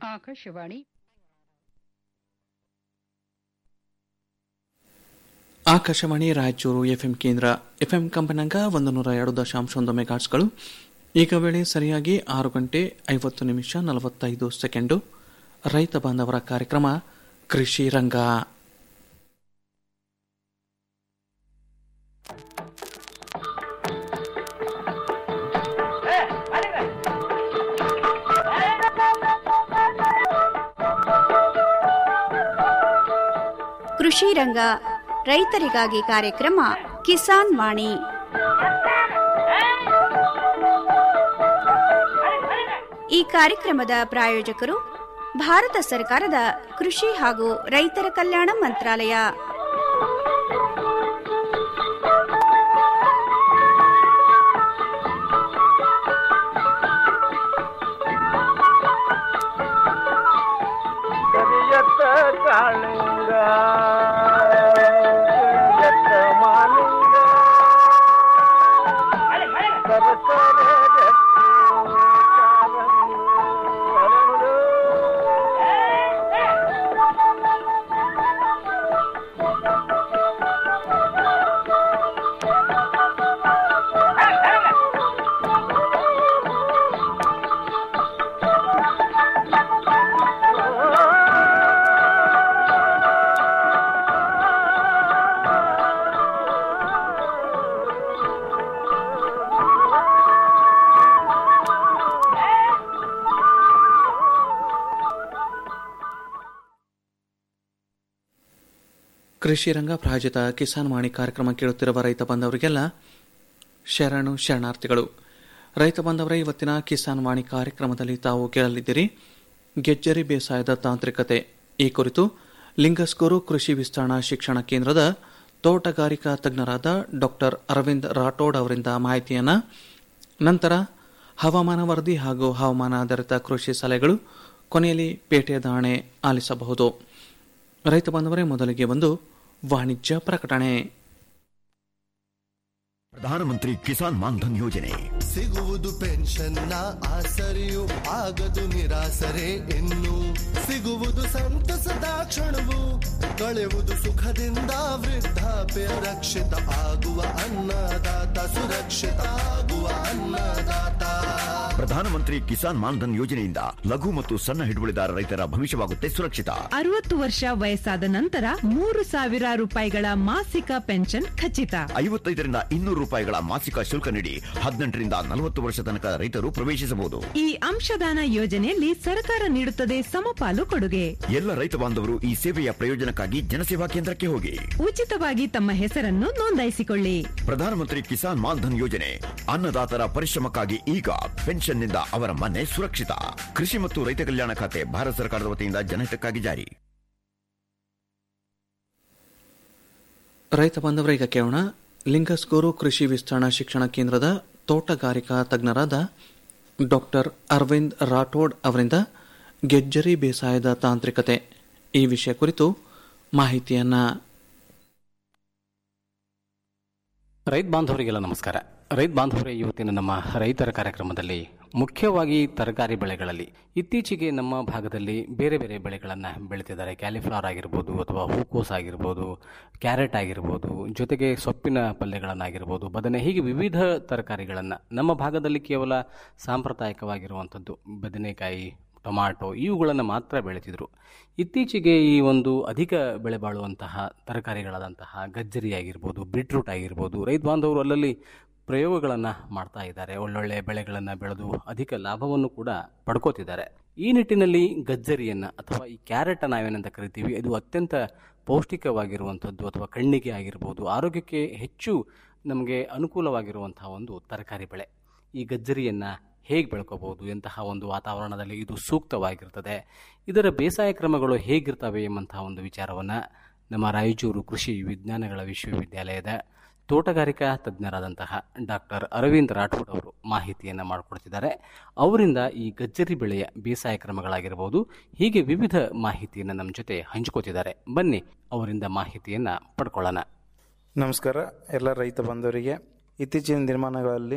Akashvani Akashvani Raichur FM ಕೇಂದ್ರ FM ಕಂಪನಾಂಗ ಒಂದು ನೂರ ಎರಡು ದಶಾಂಶ ಒಂದು ಮೆಗಾಟ್ಸ್ಗಳು ಈಗ ವೇಳೆ ಸರಿಯಾಗಿ ಆರು ಗಂಟೆ ಐವತ್ತು ನಿಮಿಷ ನಲವತ್ತೈದು ಸೆಕೆಂಡು ರೈತ ಬಾಂಧವರ ಕಾರ್ಯಕ್ರಮ ಕೃಷಿ ರಂಗ ಕೃಷಿ ರಂಗ ರೈತರಿಗಾಗಿ ಕಾರ್ಯಕ್ರಮ ಕಿಸಾನ್ ವಾಣಿ ಈ ಕಾರ್ಯಕ್ರಮದ ಪ್ರಾಯೋಜಕರು ಭಾರತ ಸರ್ಕಾರದ ಕೃಷಿ ಹಾಗೂ ರೈತರ ಕಲ್ಯಾಣ ಮಂತ್ರಾಲಯ ಕರಿಯತ್ತ ಕಾಳಿಂಗ ಕರಿಯತ್ತ ಮಾಲಿಂಗ ಸರಸರ ಗಟ್ಟಿ ಕಾಲಂಗಿ ಹರಳು. ಕೃಷಿ ರಂಗ ಪ್ರಾಯೋಜಿತ ಕಿಸಾನ್ ವಾಣಿ ಕಾರ್ಯಕ್ರಮ ಕೇಳುತ್ತಿರುವ ರೈತ ಬಾಂಧವರಿಗೆಲ್ಲ ಶರಣು ಶರಣಾರ್ಥಿಗಳು ರೈತ ಬಾಂಧವರ ಇವತ್ತಿನ ಕಿಸಾನ್ ವಾಣಿ ಕಾರ್ಯಕ್ರಮದಲ್ಲಿ ತಾವು ಕೇಳಲಿದ್ದೀರಿ ಗೆಜ್ಜರಿ ಬೇಸಾಯದ ತಾಂತ್ರಿಕತೆ ಈ ಕುರಿತು ಲಿಂಗಸ್ಗೂರು ಕೃಷಿ ವಿಸ್ತರಣಾ ಶಿಕ್ಷಣ ಕೇಂದ್ರದ ತೋಟಗಾರಿಕಾ ತಜ್ಞರಾದ ಡಾಕ್ಟರ್ ಅರವಿಂದ್ ರಾಠೋಡ್ ಅವರಿಂದ ಮಾಹಿತಿಯನ್ನ ನಂತರ ಹವಾಮಾನ ವರದಿ ಹಾಗೂ ಹವಾಮಾನ ಆಧಾರಿತ ಕೃಷಿ ಸಲಹೆಗಳು ಕೊನೆಯಲ್ಲಿ ಪೇಟೆ ದಾಣೆ ಆಲಿಸಬಹುದು ರೈತ ಬಾಂಧವರೇ ಮೊದಲಿಗೆ ಒಂದು ವಾಣಿಜ್ಯ ಪ್ರಕಟಣೆ ಪ್ರಧಾನಮಂತ್ರಿ ಕಿಸಾನ್ ಮಾನ್ಧನ್ ಯೋಜನೆ ಸಿಗುವುದು ಪೆನ್ಷನ್ನ ಆಸರೆಯು ಆಗದು ನಿರಾಸರೆ ಇನ್ನು ಸಿಗುವುದು ಸಂತಸದ ಕ್ಷಣವು ಕಳೆಯುವುದು ಸುಖದಿಂದ ವೃದ್ಧಾಪ್ಯ ರಕ್ಷಿತ ಆಗುವ ಅನ್ನದಾತ ಸುರಕ್ಷಿತ ಆಗುವ ಅನ್ನದಾತ ಪ್ರಧಾನಮಂತ್ರಿ ಕಿಸಾನ್ ಮಾನ್ಧನ್ ಯೋಜನೆಯಿಂದ ಲಘು ಮತ್ತು ಸಣ್ಣ ಹಿಡುವಳಿದಾರ ರೈತರ ಭವಿಷ್ಯವಾಗುತ್ತೆ ಸುರಕ್ಷಿತ ಅರವತ್ತು ವರ್ಷ ವಯಸ್ಸಾದ ನಂತರ ಮೂರು ಸಾವಿರ ರೂಪಾಯಿಗಳ ಮಾಸಿಕ ಪೆನ್ಷನ್ ಖಚಿತ ಐವತ್ತೈದರಿಂದ ಇನ್ನೂರು ರೂಪಾಯಿಗಳ ಮಾಸಿಕ ಶುಲ್ಕ ನೀಡಿ ಹದಿನೆಂಟರಿಂದ ನಲವತ್ತು ವರ್ಷ ತನಕ ರೈತರು ಪ್ರವೇಶಿಸಬಹುದು ಈ ಅಂಶದಾನ ಯೋಜನೆಯಲ್ಲಿ ಸರ್ಕಾರ ನೀಡುತ್ತದೆ ಸಮಪಾಲು ಕೊಡುಗೆ ಎಲ್ಲ ರೈತ ಬಾಂಧವರು ಈ ಸೇವೆಯ ಪ್ರಯೋಜನಕ್ಕಾಗಿ ಜನಸೇವಾ ಕೇಂದ್ರಕ್ಕೆ ಹೋಗಿ ಉಚಿತವಾಗಿ ತಮ್ಮ ಹೆಸರನ್ನು ನೋಂದಾಯಿಸಿಕೊಳ್ಳಿ ಪ್ರಧಾನಮಂತ್ರಿ ಕಿಸಾನ್ ಮಾನ್ಧನ್ ಯೋಜನೆ ಅನ್ನದಾತರ ಪರಿಶ್ರಮಕ್ಕಾಗಿ ಈಗ ಪೆನ್ಷನ್ನಿಂದ ಅವರ ಮನೆ ಸುರಕ್ಷಿತ ಕೃಷಿ ಮತ್ತು ರೈತ ಕಲ್ಯಾಣ ಖಾತೆ ಭಾರತ ಸರ್ಕಾರದ ವತಿಯಿಂದ ಜನಹಿತಕ್ಕಾಗಿ ಜಾರಿ ರೈತ ಬಾಂಧವರ ಈಗ ಕೇಳೋಣ ಲಿಂಗಸ್ಗೂರು ಕೃಷಿ ವಿಸ್ತರಣಾ ಶಿಕ್ಷಣ ಕೇಂದ್ರದ ತೋಟಗಾರಿಕಾ ತಜ್ಞರಾದ ಡಾಕ್ಟರ್ ಅರವಿಂದ್ ರಾಠೋಡ್ ಅವರಿಂದ ಗೆಜ್ಜರಿ ಬೇಸಾಯದ ತಾಂತ್ರಿಕತೆ ಈ ವಿಷಯ ಕುರಿತು ಮಾಹಿತಿಯನ್ನ ರೈತ ಬಾಂಧವರಿಗೆಲ್ಲ ನಮಸ್ಕಾರ ರೈತ ಬಾಂಧವರೇ ಇವತ್ತಿನ ನಮ್ಮ ರೈತರ ಕಾರ್ಯಕ್ರಮದಲ್ಲಿ ಮುಖ್ಯವಾಗಿ ತರಕಾರಿ ಬೆಳೆಗಳಲ್ಲಿ ಇತ್ತೀಚೆಗೆ ನಮ್ಮ ಭಾಗದಲ್ಲಿ ಬೇರೆ ಬೇರೆ ಬೆಳೆಗಳನ್ನು ಬೆಳೀತಿದ್ದಾರೆ ಕ್ಯಾಲಿಫ್ಲವರ್ ಆಗಿರ್ಬೋದು ಅಥವಾ ಹೂಕೋಸ್ ಆಗಿರ್ಬೋದು ಕ್ಯಾರೆಟ್ ಆಗಿರ್ಬೋದು ಜೊತೆಗೆ ಸೊಪ್ಪಿನ ಪಲ್ಯಗಳನ್ನಾಗಿರ್ಬೋದು ಬದನೆ ಹೀಗೆ ವಿವಿಧ ತರಕಾರಿಗಳನ್ನು ನಮ್ಮ ಭಾಗದಲ್ಲಿ ಕೇವಲ ಸಾಂಪ್ರದಾಯಿಕವಾಗಿರುವಂಥದ್ದು ಬದನೆಕಾಯಿ ಟೊಮಾಟೊ ಇವುಗಳನ್ನು ಮಾತ್ರ ಬೆಳೀತಿದ್ರು ಇತ್ತೀಚೆಗೆ ಈ ಒಂದು ಅಧಿಕ ಬೆಳೆ ಬಾಳುವಂತಹ ತರಕಾರಿಗಳಾದಂತಹ ಗಜ್ಜರಿ ಆಗಿರ್ಬೋದು ಬೀಟ್ರೂಟ್ ಆಗಿರ್ಬೋದು ರೈತ ಬಾಂಧವರು ಅಲ್ಲಲ್ಲಿ ಪ್ರಯೋಗಗಳನ್ನು ಮಾಡ್ತಾ ಇದ್ದಾರೆ ಒಳ್ಳೊಳ್ಳೆ ಬೆಳೆಗಳನ್ನು ಬೆಳೆದು ಅಧಿಕ ಲಾಭವನ್ನು ಕೂಡ ಪಡ್ಕೋತಿದ್ದಾರೆ ಈ ನಿಟ್ಟಿನಲ್ಲಿ ಗಜ್ಜರಿಯನ್ನು ಅಥವಾ ಈ ಕ್ಯಾರೆಟ್ ನಾವೇನಂತ ಕರಿತೀವಿ ಇದು ಅತ್ಯಂತ ಪೌಷ್ಟಿಕವಾಗಿರುವಂಥದ್ದು ಅಥವಾ ಕಣ್ಣಿಗೆ ಆಗಿರ್ಬೋದು ಆರೋಗ್ಯಕ್ಕೆ ಹೆಚ್ಚು ನಮಗೆ ಅನುಕೂಲವಾಗಿರುವಂತಹ ಒಂದು ತರಕಾರಿ ಬೆಳೆ ಈ ಗಜ್ಜರಿಯನ್ನು ಹೇಗೆ ಬೆಳ್ಕೋಬಹುದು ಎಂತಹ ಒಂದು ವಾತಾವರಣದಲ್ಲಿ ಇದು ಸೂಕ್ತವಾಗಿರ್ತದೆ ಇದರ ಬೇಸಾಯ ಕ್ರಮಗಳು ಹೇಗಿರ್ತವೆ ಎಂಬಂತಹ ಒಂದು ವಿಚಾರವನ್ನು ನಮ್ಮ ರಾಯಚೂರು ಕೃಷಿ ವಿಜ್ಞಾನಗಳ ವಿಶ್ವವಿದ್ಯಾಲಯದ ತೋಟಗಾರಿಕಾ ತಜ್ಞರಾದಂತಹ ಡಾಕ್ಟರ್ ಅರವಿಂದ್ ರಾಠೋಡ್ ಅವರು ಮಾಹಿತಿಯನ್ನು ಮಾಡಿಕೊಡ್ತಿದ್ದಾರೆ ಅವರಿಂದ ಈ ಗಜ್ಜರಿ ಬೆಳೆಯ ಬೇಸಾಯ ಕ್ರಮಗಳಾಗಿರ್ಬೋದು ಹೀಗೆ ವಿವಿಧ ಮಾಹಿತಿಯನ್ನು ನಮ್ಮ ಜೊತೆ ಹಂಚ್ಕೋತಿದ್ದಾರೆ ಬನ್ನಿ ಅವರಿಂದ ಮಾಹಿತಿಯನ್ನು ಪಡ್ಕೊಳ್ಳೋಣ ನಮಸ್ಕಾರ ಎಲ್ಲ ರೈತ ಬಂಧುವರಿಗೆ ಇತ್ತೀಚಿನ ದಿನಮಾನಗಳಲ್ಲಿ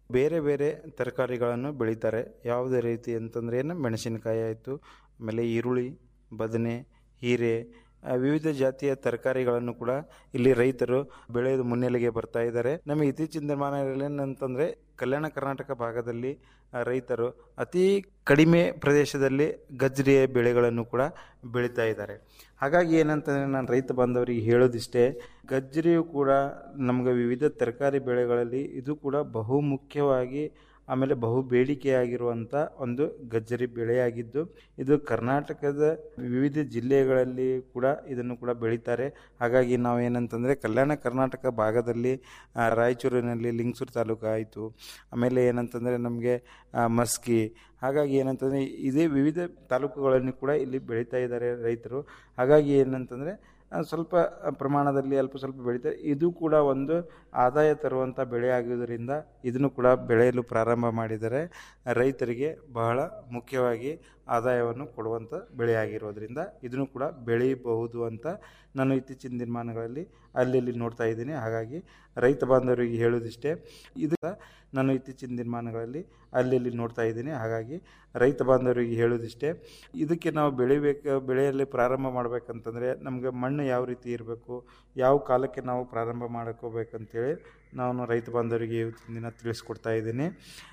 ಬೇರೆ ಬೇರೆ ತರಕಾರಿಗಳನ್ನು ಬೆಳೀತಾರೆ ಯಾವುದೇ ರೀತಿ ಅಂತಂದ್ರೆ ಏನು ಮೆಣಸಿನಕಾಯಿ ಆಯಿತು ಆಮೇಲೆ ಈರುಳ್ಳಿ ಬದನೆ ಹೀರೆ ಆ, ವಿವಿಧ ಜಾತಿಯ ತರಕಾರಿಗಳನ್ನು ಕೂಡ ಇಲ್ಲಿ ರೈತರು ಬೆಳೆದು ಮುನ್ನೆಲೆಗೆ ಬರ್ತಾ ಇದ್ದಾರೆ ನಮಗೆ ಇತ್ತೀಚಿನ ದಿನಮಾನಗಳಲ್ಲಿ ಏನಂತಂದ್ರೆ ಕಲ್ಯಾಣ ಕರ್ನಾಟಕ ಭಾಗದಲ್ಲಿ ಆ, ರೈತರು ಅತಿ ಕಡಿಮೆ ಪ್ರದೇಶದಲ್ಲಿ ಗಜ್ರಿಯ ಬೆಳೆಗಳನ್ನು ಕೂಡ ಬೆಳೀತಾ ಇದ್ದಾರೆ ಹಾಗಾಗಿ ಏನಂತಂದ್ರೆ ನಾನು ರೈತ ಬಾಂಧವರಿಗೆ ಹೇಳೋದಿಷ್ಟೇ ಗಜ್ರಿಯು ಕೂಡ ನಮಗೆ ವಿವಿಧ ತರಕಾರಿ ಬೆಳೆಗಳಲ್ಲಿ ಇದು ಕೂಡ ಬಹು ಮುಖ್ಯವಾಗಿ ಆಮೇಲೆ ಬಹು ಬೇಡಿಕೆಯಾಗಿರುವಂಥ ಒಂದು ಗಜ್ಜರಿ ಬೆಳೆಯಾಗಿದ್ದು ಇದು ಕರ್ನಾಟಕದ ವಿವಿಧ ಜಿಲ್ಲೆಗಳಲ್ಲಿ ಕೂಡ ಇದನ್ನು ಕೂಡ ಬೆಳೀತಾರೆ ಹಾಗಾಗಿ ನಾವು ಏನಂತಂದರೆ ಕಲ್ಯಾಣ ಕರ್ನಾಟಕ ಭಾಗದಲ್ಲಿ ಆ, ರಾಯಚೂರಿನಲ್ಲಿ ಲಿಂಗಸೂರು ತಾಲೂಕು ಆಯಿತು ಆಮೇಲೆ ಏನಂತಂದರೆ ನಮಗೆ ಮಸ್ಕಿ ಹಾಗಾಗಿ ಏನಂತಂದರೆ ಇದೇ ವಿವಿಧ ತಾಲೂಕುಗಳನ್ನು ಕೂಡ ಇಲ್ಲಿ ಬೆಳೀತಾ ಇದ್ದಾರೆ ರೈತರು ಹಾಗಾಗಿ ಏನಂತಂದರೆ ಆ, ಸ್ವಲ್ಪ ಪ್ರಮಾಣದಲ್ಲಿ ಅಲ್ಪ ಸ್ವಲ್ಪ ಬೆಳೀತಾರೆ ಇದು ಕೂಡ ಒಂದು ಆದಾಯ ತರುವಂಥ ಬೆಳೆ ಆಗಿರುವುದರಿಂದ ಇದನ್ನು ಕೂಡ ಬೆಳೆಯಲು ಪ್ರಾರಂಭ ಮಾಡಿದರೆ ರೈತರಿಗೆ ಬಹಳ ಮುಖ್ಯವಾಗಿ ಆದಾಯವನ್ನು ಕೊಡುವಂಥ ಬೆಳೆಯಾಗಿರೋದ್ರಿಂದ ಇದನ್ನು ಕೂಡ ಬೆಳೆಯಬಹುದು ಅಂತ ನಾನು ಇತ್ತೀಚಿನ ದಿನಮಾನಗಳಲ್ಲಿ ಅಲ್ಲಿ ನೋಡ್ತಾ ಇದ್ದೀನಿ ಹಾಗಾಗಿ ರೈತ ಬಾಂಧವರಿಗೆ ಹೇಳೋದಿಷ್ಟೇ ಇದು ನಾನು ಇತ್ತೀಚಿನ ದಿನಮಾನಗಳಲ್ಲಿ ಅಲ್ಲಿ ನೋಡ್ತಾ ಇದ್ದೀನಿ ಹಾಗಾಗಿ ರೈತ ಬಾಂಧವರಿಗೆ ಹೇಳೋದಿಷ್ಟೇ ಇದಕ್ಕೆ ನಾವು ಬೆಳಿಬೇಕು ಬೆಳೆಯಲ್ಲಿ ಪ್ರಾರಂಭ ಮಾಡಬೇಕಂತಂದರೆ ನಮಗೆ ಮಣ್ಣು ಯಾವ ರೀತಿ ಇರಬೇಕು ಯಾವ ಕಾಲಕ್ಕೆ ನಾವು ಪ್ರಾರಂಭ ಮಾಡ್ಕೋಬೇಕಂತೇಳಿ ನಾನು ರೈತ ಬಾಂಧವರಿಗೆ ಇವತ್ತಿನ ದಿನ ತಿಳಿಸ್ಕೊಡ್ತಾ ಇದ್ದೀನಿ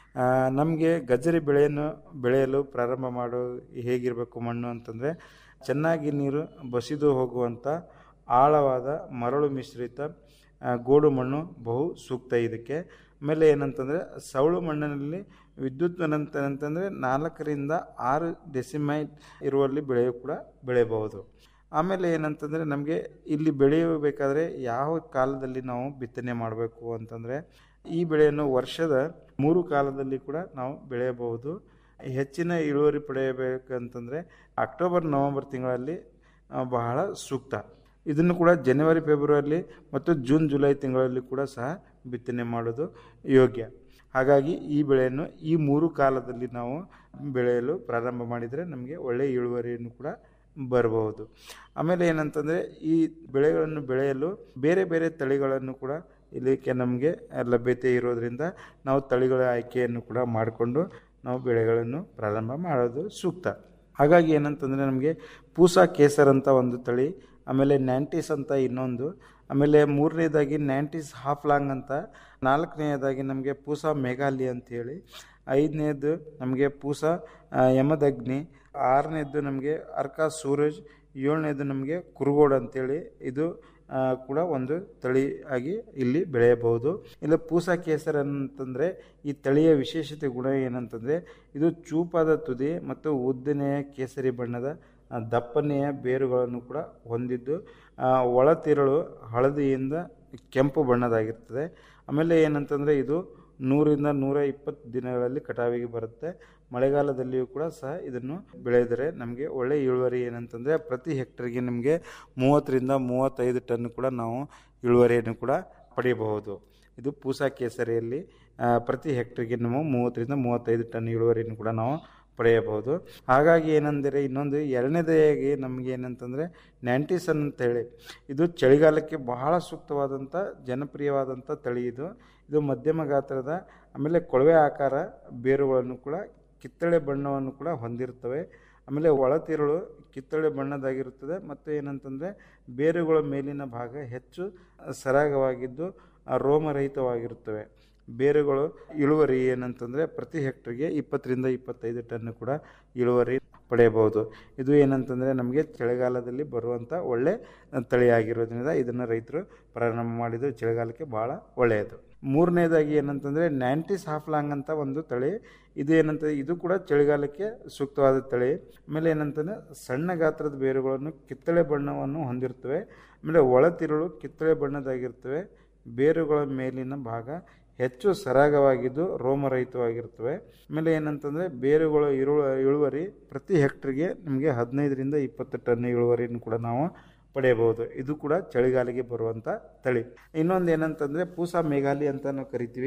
ನಮಗೆ ಗಜ್ಜರಿ ಬೆಳೆಯನ್ನು ಬೆಳೆಯಲು ಪ್ರಾರಂಭ ಮಾಡೋ ಹೇಗಿರಬೇಕು ಮಣ್ಣು ಅಂತಂದರೆ ಚೆನ್ನಾಗಿ ನೀರು ಬಸಿದು ಹೋಗುವಂಥ ಆಳವಾದ ಮರಳು ಮಿಶ್ರಿತ ಆ, ಗೋಡು ಮಣ್ಣು ಬಹು ಸೂಕ್ತ ಇದಕ್ಕೆ ಆಮೇಲೆ ಏನಂತಂದರೆ ಸವಳು ಮಣ್ಣಿನಲ್ಲಿ ವಿದ್ಯುತ್ ಅನಂತ ಅಂತಂದರೆ ನಾಲ್ಕರಿಂದ ಆರು ಡೆಸಿಮೈಲ್ ಇರುವಲ್ಲಿ ಬೆಳೆಯು ಕೂಡ ಬೆಳೆಯಬಹುದು ಆಮೇಲೆ ಏನಂತಂದರೆ ನಮಗೆ ಇಲ್ಲಿ ಬೆಳೆಯಬೇಕಾದ್ರೆ ಯಾವ ಕಾಲದಲ್ಲಿ ನಾವು ಬಿತ್ತನೆ ಮಾಡಬೇಕು ಅಂತಂದರೆ ಈ ಬೆಳೆಯನ್ನು ವರ್ಷದ ಮೂರು ಕಾಲದಲ್ಲಿ ಕೂಡ ನಾವು ಬೆಳೆಯಬಹುದು ಹೆಚ್ಚಿನ ಇಳುವರಿ ಪಡೆಯಬೇಕಂತಂದರೆ ಅಕ್ಟೋಬರ್ ನವೆಂಬರ್ ತಿಂಗಳಲ್ಲಿ ಆ, ಬಹಳ ಸೂಕ್ತ ಇದನ್ನು ಕೂಡ ಜನವರಿ ಫೆಬ್ರವರಿ ಮತ್ತು ಜೂನ್ ಜುಲೈ ತಿಂಗಳಲ್ಲಿ ಕೂಡ ಸಹ ಬಿತ್ತನೆ ಮಾಡೋದು ಯೋಗ್ಯ ಹಾಗಾಗಿ ಈ ಬೆಳೆಯನ್ನು ಈ ಮೂರು ಕಾಲದಲ್ಲಿ ನಾವು ಬೆಳೆಯಲು ಪ್ರಾರಂಭ ಮಾಡಿದರೆ ನಮಗೆ ಒಳ್ಳೆಯ ಇಳುವರಿಯನ್ನು ಕೂಡ ಬರಬಹುದು ಆಮೇಲೆ ಏನಂತಂದರೆ ಈ ಬೆಳೆಗಳನ್ನು ಬೆಳೆಯಲು ಬೇರೆ ಬೇರೆ ತಳಿಗಳನ್ನು ಕೂಡ ಇಲ್ಲಿಕ್ಕೆ ನಮಗೆ ಲಭ್ಯತೆ ಇರೋದ್ರಿಂದ ನಾವು ತಳಿಗಳ ಆಯ್ಕೆಯನ್ನು ಕೂಡ ಮಾಡಿಕೊಂಡು ನಾವು ಬೆಳೆಗಳನ್ನು ಪ್ರಾರಂಭ ಮಾಡೋದು ಸೂಕ್ತ ಹಾಗಾಗಿ ಏನಂತಂದರೆ ನಮಗೆ ಪೂಸಾ ಕೇಸರ್ ಅಂತ ಒಂದು ತಳಿ ಆಮೇಲೆ ನ್ಯಾಂಟಿಸ್ ಅಂತ ಇನ್ನೊಂದು ಆಮೇಲೆ ಮೂರನೇದಾಗಿ ನ್ಯಾಂಟಿಸ್ ಹಾಫ್ ಲಾಂಗ್ ಅಂತ ನಾಲ್ಕನೇದಾಗಿ ನಮಗೆ ಪೂಸಾ ಮೇಘಾಲಿ ಅಂತೇಳಿ ಐದನೇದು ನಮಗೆ ಪೂಸಾ ಆ, ಯಮದಗ್ನಿ ಆರನೇದು ನಮಗೆ ಅರ್ಕಾ ಸೂರಜ್ ಏಳನೇದು ನಮಗೆ ಕುರುಗೋಡ್ ಅಂತೇಳಿ ಇದು ಆ, ಕೂಡ ಒಂದು ತಳಿ ಆಗಿ ಇಲ್ಲಿ ಬೆಳೆಯಬಹುದು ಇಲ್ಲ ಪೂಸಾ ಕೇಸರ್ ಅಂತಂದರೆ ಈ ತಳಿಯ ವಿಶೇಷತೆ ಗುಣ ಏನಂತಂದರೆ ಇದು ಚೂಪಾದ ತುದಿ ಮತ್ತು ಉದ್ದನೆಯ ಕೇಸರಿ ಬಣ್ಣದ ಆ, ದಪ್ಪನೆಯ ಬೇರುಗಳನ್ನು ಕೂಡ ಹೊಂದಿದ್ದು ಆ, ಒಳತಿರಳು ಹಳದಿಯಿಂದ ಕೆಂಪು ಬಣ್ಣದಾಗಿರ್ತದೆ ಆಮೇಲೆ ಏನಂತಂದರೆ ಇದು ನೂರಿಂದ ನೂರ ಇಪ್ಪತ್ತು ದಿನಗಳಲ್ಲಿ ಕಟಾವಿಗೆ ಬರುತ್ತೆ ಮಳೆಗಾಲದಲ್ಲಿಯೂ ಕೂಡ ಸಹ ಇದನ್ನು ಬೆಳೆದರೆ ನಮಗೆ ಒಳ್ಳೆ ಇಳುವರಿ ಏನಂತಂದರೆ ಪ್ರತಿ ಹೆಕ್ಟರ್ಗೆ ನಮಗೆ ಮೂವತ್ತರಿಂದ ಮೂವತ್ತೈದು ಟನ್ ಕೂಡ ನಾವು ಇಳುವರಿಯನ್ನು ಕೂಡ ಪಡೆಯಬಹುದು ಇದು ಪೂಸಾ ಕೇಸರಿಯಲ್ಲಿ ಆ, ಪ್ರತಿ ಹೆಕ್ಟರ್ಗೆ ನಾವು ಮೂವತ್ತರಿಂದ ಮೂವತ್ತೈದು ಟನ್ ಇಳುವರಿಯನ್ನು ಕೂಡ ನಾವು ಪಡೆಯಬಹುದು ಹಾಗಾಗಿ ಏನಂದರೆ ಇನ್ನೊಂದು ಎರಡನೇದಾಗಿ ನಮಗೆ ಏನಂತಂದರೆ ನ್ಯಾಂಟಿಸನ್ ಅಂತೇಳಿ ಇದು ಚಳಿಗಾಲಕ್ಕೆ ಬಹಳ ಸೂಕ್ತವಾದಂಥ ಜನಪ್ರಿಯವಾದಂಥ ತಳಿ ಇದು ಇದು ಮಧ್ಯಮ ಗಾತ್ರದ ಆಮೇಲೆ ಕೊಳವೆ ಆಕಾರ ಬೇರುಗಳನ್ನು ಕೂಡ ಕಿತ್ತಳೆ ಬಣ್ಣವನ್ನು ಕೂಡ ಹೊಂದಿರ್ತವೆ ಆಮೇಲೆ ಒಳತಿರುಳು ಕಿತ್ತಳೆ ಬಣ್ಣದಾಗಿರುತ್ತದೆ ಮತ್ತು ಏನಂತಂದರೆ ಬೇರುಗಳ ಮೇಲಿನ ಭಾಗ ಹೆಚ್ಚು ಸರಾಗವಾಗಿದ್ದು ಆ, ರೋಮರಹಿತವಾಗಿರುತ್ತವೆ ಬೇರುಗಳು ಇಳುವರಿ ಏನಂತಂದರೆ ಪ್ರತಿ ಹೆಕ್ಟರ್ಗೆ ಇಪ್ಪತ್ತರಿಂದ ಇಪ್ಪತ್ತೈದು ಟನ್ ಕೂಡ ಇಳುವರಿ ಪಡೆಯಬಹುದು ಇದು ಏನಂತಂದರೆ ನಮಗೆ ಚಳಿಗಾಲದಲ್ಲಿ ಬರುವಂಥ ಒಳ್ಳೆ ತಳಿಯಾಗಿರೋದ್ರಿಂದ ಇದನ್ನು ರೈತರು ಪ್ರಾರಂಭ ಮಾಡಿದರೆ ಚಳಿಗಾಲಕ್ಕೆ ಭಾಳ ಒಳ್ಳೆಯದು ಮೂರನೇದಾಗಿ ಏನಂತಂದರೆ ನ್ಯಾಂಟಿಸ್ ಹಾಫ್ಲಾಂಗ್ ಅಂತ ಒಂದು ತಳಿ ಇದು ಏನಂತ ಇದು ಕೂಡ ಚಳಿಗಾಲಕ್ಕೆ ಸೂಕ್ತವಾದ ತಳಿ ಆಮೇಲೆ ಏನಂತಂದರೆ ಸಣ್ಣ ಗಾತ್ರದ ಬೇರುಗಳನ್ನು ಕಿತ್ತಳೆ ಬಣ್ಣವನ್ನು ಹೊಂದಿರ್ತವೆ ಆಮೇಲೆ ಒಳತಿರುಳು ಕಿತ್ತಳೆ ಬಣ್ಣದಾಗಿರ್ತವೆ ಬೇರುಗಳ ಮೇಲಿನ ಭಾಗ ಹೆಚ್ಚು ಸರಾಗವಾಗಿದ್ದು ರೋಮರಹಿತವಾಗಿರ್ತವೆ ಆಮೇಲೆ ಏನಂತಂದರೆ ಬೇರುಗಳ ಇರುಳ ಇಳುವರಿ ಪ್ರತಿ ಹೆಕ್ಟರ್ಗೆ ನಮಗೆ ಹದಿನೈದರಿಂದ ಇಪ್ಪತ್ತು ಟನ್ ಇಳುವರಿಯನ್ನು ಕೂಡ ನಾವು ಪಡೆಯಬಹುದು ಇದು ಕೂಡ ಚಳಿಗಾಲಿಗೆ ಬರುವಂಥ ತಳಿ ಇನ್ನೊಂದು ಏನಂತಂದರೆ ಪೂಸಾ ಮೇಘಾಲಿ ಅಂತ ನಾವು ಕರಿತೀವಿ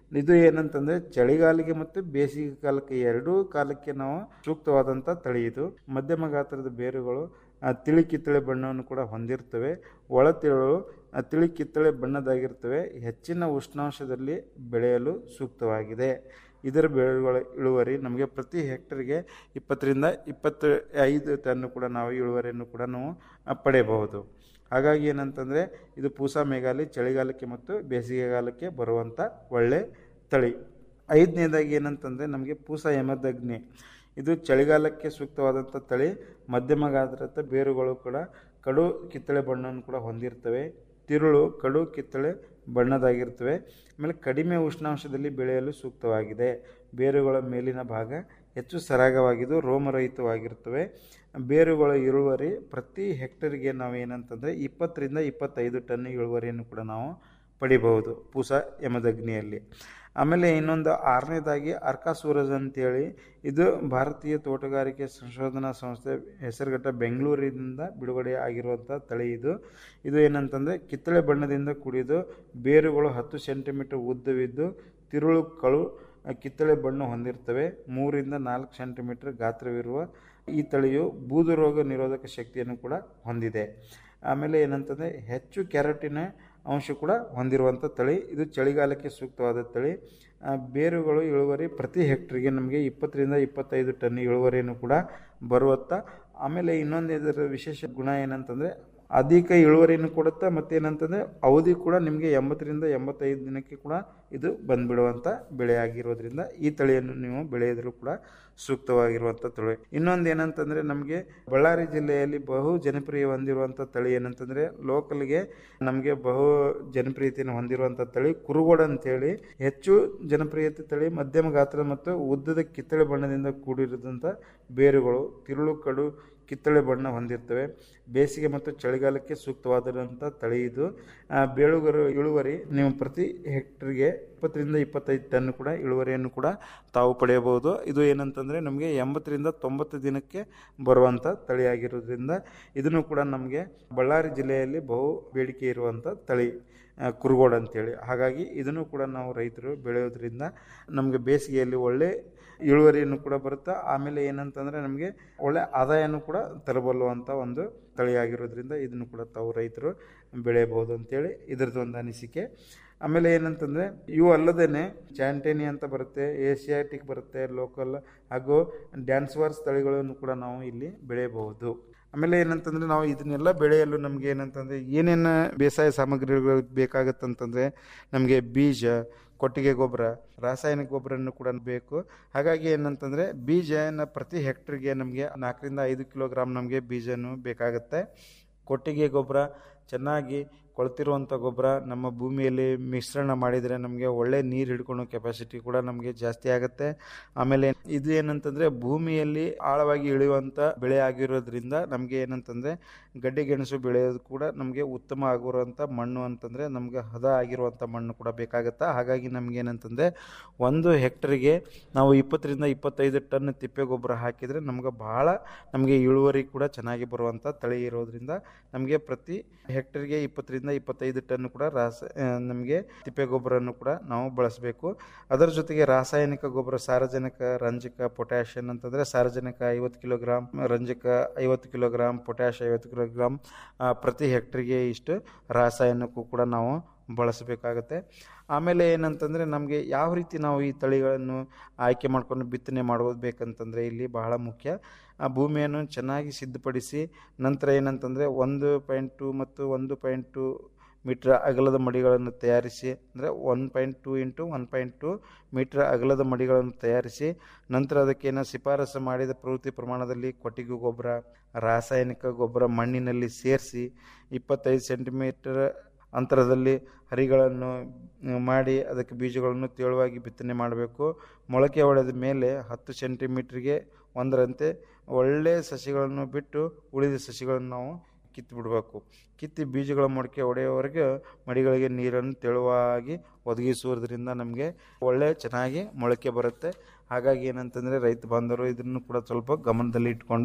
ಇದು ಏನಂತಂದರೆ ಚಳಿಗಾಲಿಗೆ ಮತ್ತು ಬೇಸಿಗೆ ಕಾಲಕ್ಕೆ ಎರಡೂ ಕಾಲಕ್ಕೆ ನಾವು ಸೂಕ್ತವಾದಂಥ ತಳಿ ಇದು ಮಧ್ಯಮ ಗಾತ್ರದ ಬೇರುಗಳು ಆ, ತಿಳಿ ಕಿತ್ತಳೆ ಬಣ್ಣವನ್ನು ಕೂಡ ಹೊಂದಿರ್ತವೆ ಒಳತಿಳು ಆ, ತಿಳಿ ಕಿತ್ತಳೆ ಬಣ್ಣದಾಗಿರ್ತವೆ ಹೆಚ್ಚಿನ ಉಷ್ಣಾಂಶದಲ್ಲಿ ಬೆಳೆಯಲು ಸೂಕ್ತವಾಗಿದೆ ಇದರ ಬೆಳೆಗಳ ಇಳುವರಿ ನಮಗೆ ಪ್ರತಿ ಹೆಕ್ಟರ್ಗೆ ಇಪ್ಪತ್ತರಿಂದ ಇಪ್ಪತ್ತ ಐದು ಟನ್ ಕೂಡ ನಾವು ಇಳುವರಿಯನ್ನು ಕೂಡ ನಾವು ಆ, ಪಡೆಯಬಹುದು ಹಾಗಾಗಿ ಏನಂತಂದರೆ ಇದು ಪೂಸಾ ಮೇಘಾಲಿ ಚಳಿಗಾಲಕ್ಕೆ ಮತ್ತು ಬೇಸಿಗೆಗಾಲಕ್ಕೆ ಬರುವಂಥ ಒಳ್ಳೆ ತಳಿ ಐದನೇದಾಗಿ ಏನಂತಂದರೆ ನಮಗೆ ಪೂಸಾ ಯಮದಗ್ನಿ ಇದು ಚಳಿಗಾಲಕ್ಕೆ ಸೂಕ್ತವಾದಂಥ ತಳಿ ಮಧ್ಯಮ ಗಾತ್ರದ ಬೇರುಗಳು ಕೂಡ ಕಡು ಕಿತ್ತಳೆ ಬಣ್ಣವನ್ನು ಕೂಡ ಹೊಂದಿರ್ತವೆ ತಿರುಳು ಕಡು ಕಿತ್ತಳೆ ಬಣ್ಣದಾಗಿರ್ತವೆ ಆಮೇಲೆ ಕಡಿಮೆ ಉಷ್ಣಾಂಶದಲ್ಲಿ ಬೆಳೆಯಲು ಸೂಕ್ತವಾಗಿದೆ ಬೇರುಗಳ ಮೇಲಿನ ಭಾಗ ಹೆಚ್ಚು ಸರಾಗವಾಗಿದ್ದು ರೋಮರಹಿತವಾಗಿರ್ತವೆ ಬೇರುಗಳ ಇಳುವರಿ ಪ್ರತಿ ಹೆಕ್ಟರ್ಗೆ ನಾವು ಏನಂತಂದರೆ ಇಪ್ಪತ್ತರಿಂದ ಇಪ್ಪತ್ತೈದು ಟನ್ ಇಳುವರಿಯನ್ನು ಕೂಡ ನಾವು ಪಡಿಬಹುದು ಪೂಸ ಯಮದಗ್ನಿಯಲ್ಲಿ ಆಮೇಲೆ ಇನ್ನೊಂದು ಆರನೇದಾಗಿ ಅರ್ಕಾಸೂರಜ್ ಅಂತೇಳಿ ಇದು ಭಾರತೀಯ ತೋಟಗಾರಿಕೆ ಸಂಶೋಧನಾ ಸಂಸ್ಥೆ ಹೆಸರುಘಟ್ಟ ಬೆಂಗಳೂರಿನಿಂದ ಬಿಡುಗಡೆ ಆಗಿರುವಂಥ ತಳಿ ಇದು ಇದು ಏನಂತಂದರೆ ಕಿತ್ತಳೆ ಬಣ್ಣದಿಂದ ಕೂಡಿದು ಬೇರುಗಳು ಹತ್ತು ಸೆಂಟಿಮೀಟರ್ ಉದ್ದವಿದ್ದು ತಿರುಳು ಕಳು ಕಿತ್ತಳೆ ಬಣ್ಣ ಹೊಂದಿರ್ತವೆ ಮೂರಿಂದ ನಾಲ್ಕು ಸೆಂಟಿಮೀಟರ್ ಗಾತ್ರವಿರುವ ಈ ತಳಿಯು ಬೂದು ರೋಗ ನಿರೋಧಕ ಶಕ್ತಿಯನ್ನು ಕೂಡ ಹೊಂದಿದೆ ಆಮೇಲೆ ಏನಂತಂದರೆ ಹೆಚ್ಚು ಕ್ಯಾರಟಿನ ಅಂಶ ಕೂಡ ಹೊಂದಿರುವಂಥ ತಳಿ ಇದು ಚಳಿಗಾಲಕ್ಕೆ ಸೂಕ್ತವಾದ ತಳಿ ಆ, ಬೇರುಗಳು ಇಳುವರಿ ಪ್ರತಿ ಹೆಕ್ಟ್ರಿಗೆ ನಮಗೆ ಇಪ್ಪತ್ತರಿಂದ ಇಪ್ಪತ್ತೈದು ಟನ್ ಇಳುವರಿಯನ್ನು ಕೂಡ ಬರುವತ್ತ ಆಮೇಲೆ ಇನ್ನೊಂದು ಇದರ ವಿಶೇಷ ಗುಣ ಏನಂತಂದರೆ ಅಧಿಕ ಇಳುವರಿಯನ್ನು ಕೊಡುತ್ತೆ ಮತ್ತು ಏನಂತಂದರೆ ಅವಧಿ ಕೂಡ ನಿಮಗೆ ಎಂಬತ್ತರಿಂದ ಎಂಬತ್ತೈದು ದಿನಕ್ಕೆ ಕೂಡ ಇದು ಬಂದ್ಬಿಡುವಂಥ ಬೆಳೆ ಆಗಿರೋದ್ರಿಂದ ಈ ತಳಿಯನ್ನು ನೀವು ಬೆಳೆಯೋದ್ರೂ ಕೂಡ ಸೂಕ್ತವಾಗಿರುವಂಥ ತಳಿ ಇನ್ನೊಂದು ಏನಂತಂದರೆ ನಮಗೆ ಬಳ್ಳಾರಿ ಜಿಲ್ಲೆಯಲ್ಲಿ ಬಹು ಜನಪ್ರಿಯ ಹೊಂದಿರುವಂಥ ತಳಿ ಏನಂತಂದರೆ ಲೋಕಲ್ಗೆ ನಮಗೆ ಬಹು ಜನಪ್ರಿಯತೆಯನ್ನು ಹೊಂದಿರುವಂಥ ತಳಿ ಕುರುಗೋಡ ಅಂತೇಳಿ ಹೆಚ್ಚು ಜನಪ್ರಿಯತೆ ತಳಿ ಮಧ್ಯಮ ಗಾತ್ರ ಮತ್ತು ಉದ್ದದ ಕಿತ್ತಳೆ ಬಣ್ಣದಿಂದ ಕೂಡಿರೋದಂಥ ಬೇರುಗಳು ತಿರುಳು ಕಡು ಕಿತ್ತಳೆ ಬಣ್ಣ ಹೊಂದಿರ್ತವೆ ಬೇಸಿಗೆ ಮತ್ತು ಚಳಿಗಾಲಕ್ಕೆ ಸೂಕ್ತವಾದಂಥ ತಳಿ ಇದು ಆ, ಬೇಳುಗರು ಇಳುವರಿ ನೀವು ಪ್ರತಿ ಹೆಕ್ಟರ್ಗೆ ಇಪ್ಪತ್ತರಿಂದ ಇಪ್ಪತ್ತೈದು ಟನ್ ಕೂಡ ಇಳುವರಿಯನ್ನು ಕೂಡ ತಾವು ಪಡೆಯಬಹುದು ಇದು ಏನಂತಂದರೆ ನಮಗೆ ಎಂಬತ್ತರಿಂದ ತೊಂಬತ್ತು ದಿನಕ್ಕೆ ಬರುವಂಥ ತಳಿಯಾಗಿರೋದ್ರಿಂದ ಇದನ್ನು ಕೂಡ ನಮಗೆ ಬಳ್ಳಾರಿ ಜಿಲ್ಲೆಯಲ್ಲಿ ಬಹು ಬೇಡಿಕೆ ಇರುವಂಥ ತಳಿ ಆ, ಕುರುಗೋಡ ಅಂತೇಳಿ ಹಾಗಾಗಿ ಇದನ್ನು ಕೂಡ ನಾವು ರೈತರು ಬೆಳೆಯೋದ್ರಿಂದ ನಮಗೆ ಬೇಸಿಗೆಯಲ್ಲಿ ಒಳ್ಳೆ ಇಳುವರಿಯನ್ನು ಕೂಡ ಬರುತ್ತೆ ಆಮೇಲೆ ಏನಂತಂದರೆ ನಮಗೆ ಒಳ್ಳೆ ಆದಾಯನೂ ಕೂಡ ತರಬಲ್ಲುವಂಥ ಒಂದು ತಳಿಯಾಗಿರೋದ್ರಿಂದ ಇದನ್ನು ಕೂಡ ತಾವು ರೈತರು ಬೆಳೆಯಬಹುದು ಅಂತೇಳಿ ಇದರದ್ದು ಒಂದು ಅನಿಸಿಕೆ ಆಮೇಲೆ ಏನಂತಂದರೆ ಇವು ಅಲ್ಲದೇ ಚಾಂಟೇನಿ ಅಂತ ಬರುತ್ತೆ ಏಷಿಯಾಟಿಕ್ ಬರುತ್ತೆ ಲೋಕಲ್ ಹಾಗೂ ಡ್ಯಾನ್ಸ್ ವಾರ್ಸ್ ತಳಿಗಳನ್ನು ಕೂಡ ನಾವು ಇಲ್ಲಿ ಬೆಳೆಯಬಹುದು ಆಮೇಲೆ ಏನಂತಂದರೆ ನಾವು ಇದನ್ನೆಲ್ಲ ಬೆಳೆಯಲು ನಮಗೆ ಏನಂತಂದರೆ ಏನೇನು ಬೇಸಾಯ ಸಾಮಗ್ರಿಗಳು ಬೇಕಾಗತ್ತಂತಂದರೆ ನಮಗೆ ಬೀಜ ಕೊಟ್ಟಿಗೆ ಗೊಬ್ಬರ ರಾಸಾಯನಿಕ ಗೊಬ್ಬರನ್ನು ಕೂಡ ಬೇಕು ಹಾಗಾಗಿ ಏನಂತಂದರೆ ಬೀಜನ ಪ್ರತಿ ಹೆಕ್ಟ್ರಿಗೆ ನಮಗೆ ನಾಲ್ಕರಿಂದ ಐದು ಕಿಲೋಗ್ರಾಮ್ ನಮಗೆ ಬೀಜನೂ ಬೇಕಾಗುತ್ತೆ ಕೊಟ್ಟಿಗೆ ಗೊಬ್ಬರ ಚೆನ್ನಾಗಿ ಕೊಳ್ತಿರುವಂಥ ಗೊಬ್ಬರ ನಮ್ಮ ಭೂಮಿಯಲ್ಲಿ ಮಿಶ್ರಣ ಮಾಡಿದರೆ ನಮಗೆ ಒಳ್ಳೆ ನೀರು ಹಿಡ್ಕೊಳ್ಳೋ ಕೆಪಾಸಿಟಿ ಕೂಡ ನಮಗೆ ಜಾಸ್ತಿ ಆಗುತ್ತೆ ಆಮೇಲೆ ಇದು ಏನಂತಂದರೆ ಭೂಮಿಯಲ್ಲಿ ಆಳವಾಗಿ ಇಳಿಯುವಂಥ ಬೆಳೆ ಆಗಿರೋದ್ರಿಂದ ನಮಗೆ ಏನಂತಂದರೆ ಗಡ್ಡೆ ಗೆಣಸು ಬೆಳೆಯೋದು ಕೂಡ ನಮಗೆ ಉತ್ತಮ ಆಗಿರುವಂಥ ಮಣ್ಣು ಅಂತಂದರೆ ನಮಗೆ ಹದ ಆಗಿರುವಂಥ ಮಣ್ಣು ಕೂಡ ಬೇಕಾಗುತ್ತೆ ಹಾಗಾಗಿ ನಮ್ಗೆ ಏನಂತಂದರೆ ಒಂದು ಹೆಕ್ಟರ್ಗೆ ನಾವು ಇಪ್ಪತ್ತರಿಂದ ಇಪ್ಪತ್ತೈದು ಟನ್ ತಿಪ್ಪೆ ಗೊಬ್ಬರ ಹಾಕಿದರೆ ನಮ್ಗೆ ಭಾಳ ನಮಗೆ ಇಳುವರಿ ಕೂಡ ಚೆನ್ನಾಗಿ ಬರುವಂಥ ತಳಿ ಇರೋದ್ರಿಂದ ನಮಗೆ ಪ್ರತಿ ಹೆಕ್ಟರ್ಗೆ ಇಪ್ಪತ್ತರಿಂದ ಇಪ್ಪತ್ತೈದು ಟನ್ ಕೂಡ ರಾಸ ಆ, ನಮಗೆ ತಿಪ್ಪೆ ಗೊಬ್ಬರನ್ನು ಕೂಡ ನಾವು ಬಳಸಬೇಕು ಅದರ ಜೊತೆಗೆ ರಾಸಾಯನಿಕ ಗೊಬ್ಬರ ಸಾರಜನಕ ರಂಜಕ ಪೊಟ್ಯಾಷಿಯನ್ ಅಂತಂದರೆ ಸಾರಜನಕ ಐವತ್ತು ಕಿಲೋಗ್ರಾಮ್ ರಂಜಕ ಐವತ್ತು ಕಿಲೋಗ್ರಾಮ್ ಪೊಟ್ಯಾಷ್ ಐವತ್ತು ಕಿಲೋಗ್ರಾಮ್ ಆ, ಪ್ರತಿ ಹೆಕ್ಟರ್ಗೆ ಇಷ್ಟು ರಾಸಾಯನಿಕಕ್ಕೂ ಕೂಡ ನಾವು ಬಳಸಬೇಕಾಗತ್ತೆ ಆಮೇಲೆ ಏನಂತಂದರೆ ನಮಗೆ ಯಾವ ರೀತಿ ನಾವು ಈ ತಳಿಗಳನ್ನು ಆಯ್ಕೆ ಮಾಡ್ಕೊಂಡು ಬಿತ್ತನೆ ಮಾಡೋದು ಬೇಕಂತಂದರೆ ಇಲ್ಲಿ ಬಹಳ ಮುಖ್ಯ ಆ ಭೂಮಿಯನ್ನು ಚೆನ್ನಾಗಿ ಸಿದ್ಧಪಡಿಸಿ ನಂತರ ಏನಂತಂದರೆ ಒಂದು ಪಾಯಿಂಟ್ ಟು ಮತ್ತು ಒಂದು ಪಾಯಿಂಟ್ ಟು ಮೀಟ್ರ್ ಅಗಲದ ಮಡಿಗಳನ್ನು ತಯಾರಿಸಿ ಅಂದರೆ one point two into one point two metre ಅಗಲದ ಮಡಿಗಳನ್ನು ತಯಾರಿಸಿ ನಂತರ ಅದಕ್ಕೇನೋ ಶಿಫಾರಸು ಮಾಡಿದ ಪ್ರವೃತ್ತಿ ಪ್ರಮಾಣದಲ್ಲಿ ಕೊಟ್ಟಿಗೆ ಗೊಬ್ಬರ ರಾಸಾಯನಿಕ ಗೊಬ್ಬರ ಮಣ್ಣಿನಲ್ಲಿ ಸೇರಿಸಿ ಇಪ್ಪತ್ತೈದು ಸೆಂಟಿಮೀಟರ್ ಅಂತರದಲ್ಲಿ ಹರಿಗಳನ್ನು ಮಾಡಿ ಅದಕ್ಕೆ ಬೀಜಗಳನ್ನು ತೇಳುವಾಗಿ ಬಿತ್ತನೆ ಮಾಡಬೇಕು ಮೊಳಕೆ ಹೊಡೆದ ಮೇಲೆ ಹತ್ತು ಸೆಂಟಿಮೀಟ್ರಿಗೆ ಒಂದರಂತೆ ಒಳ್ಳೆಯ ಸಸಿಗಳನ್ನು ಬಿಟ್ಟು ಉಳಿದ ಸಸಿಗಳನ್ನು ನಾವು ಕಿತ್ತು ಬಿಡಬೇಕು ಕಿತ್ತಿ ಬೀಜಗಳ ಮೊಳಕೆ ಹೊಡೆಯುವವರೆಗೆ ಮಡಿಗಳಿಗೆ ನೀರನ್ನು ತೆಳುವಾಗಿ ಒದಗಿಸುವುದರಿಂದ ನಮಗೆ ಒಳ್ಳೆ ಚೆನ್ನಾಗಿ ಮೊಳಕೆ ಬರುತ್ತೆ ಹಾಗಾಗಿ ಏನಂತಂದರೆ ರೈತ ಬಾಂಧವರು ಇದನ್ನು ಕೂಡ ಸ್ವಲ್ಪ ಗಮನದಲ್ಲಿ ಇಟ್ಕೊಂಡು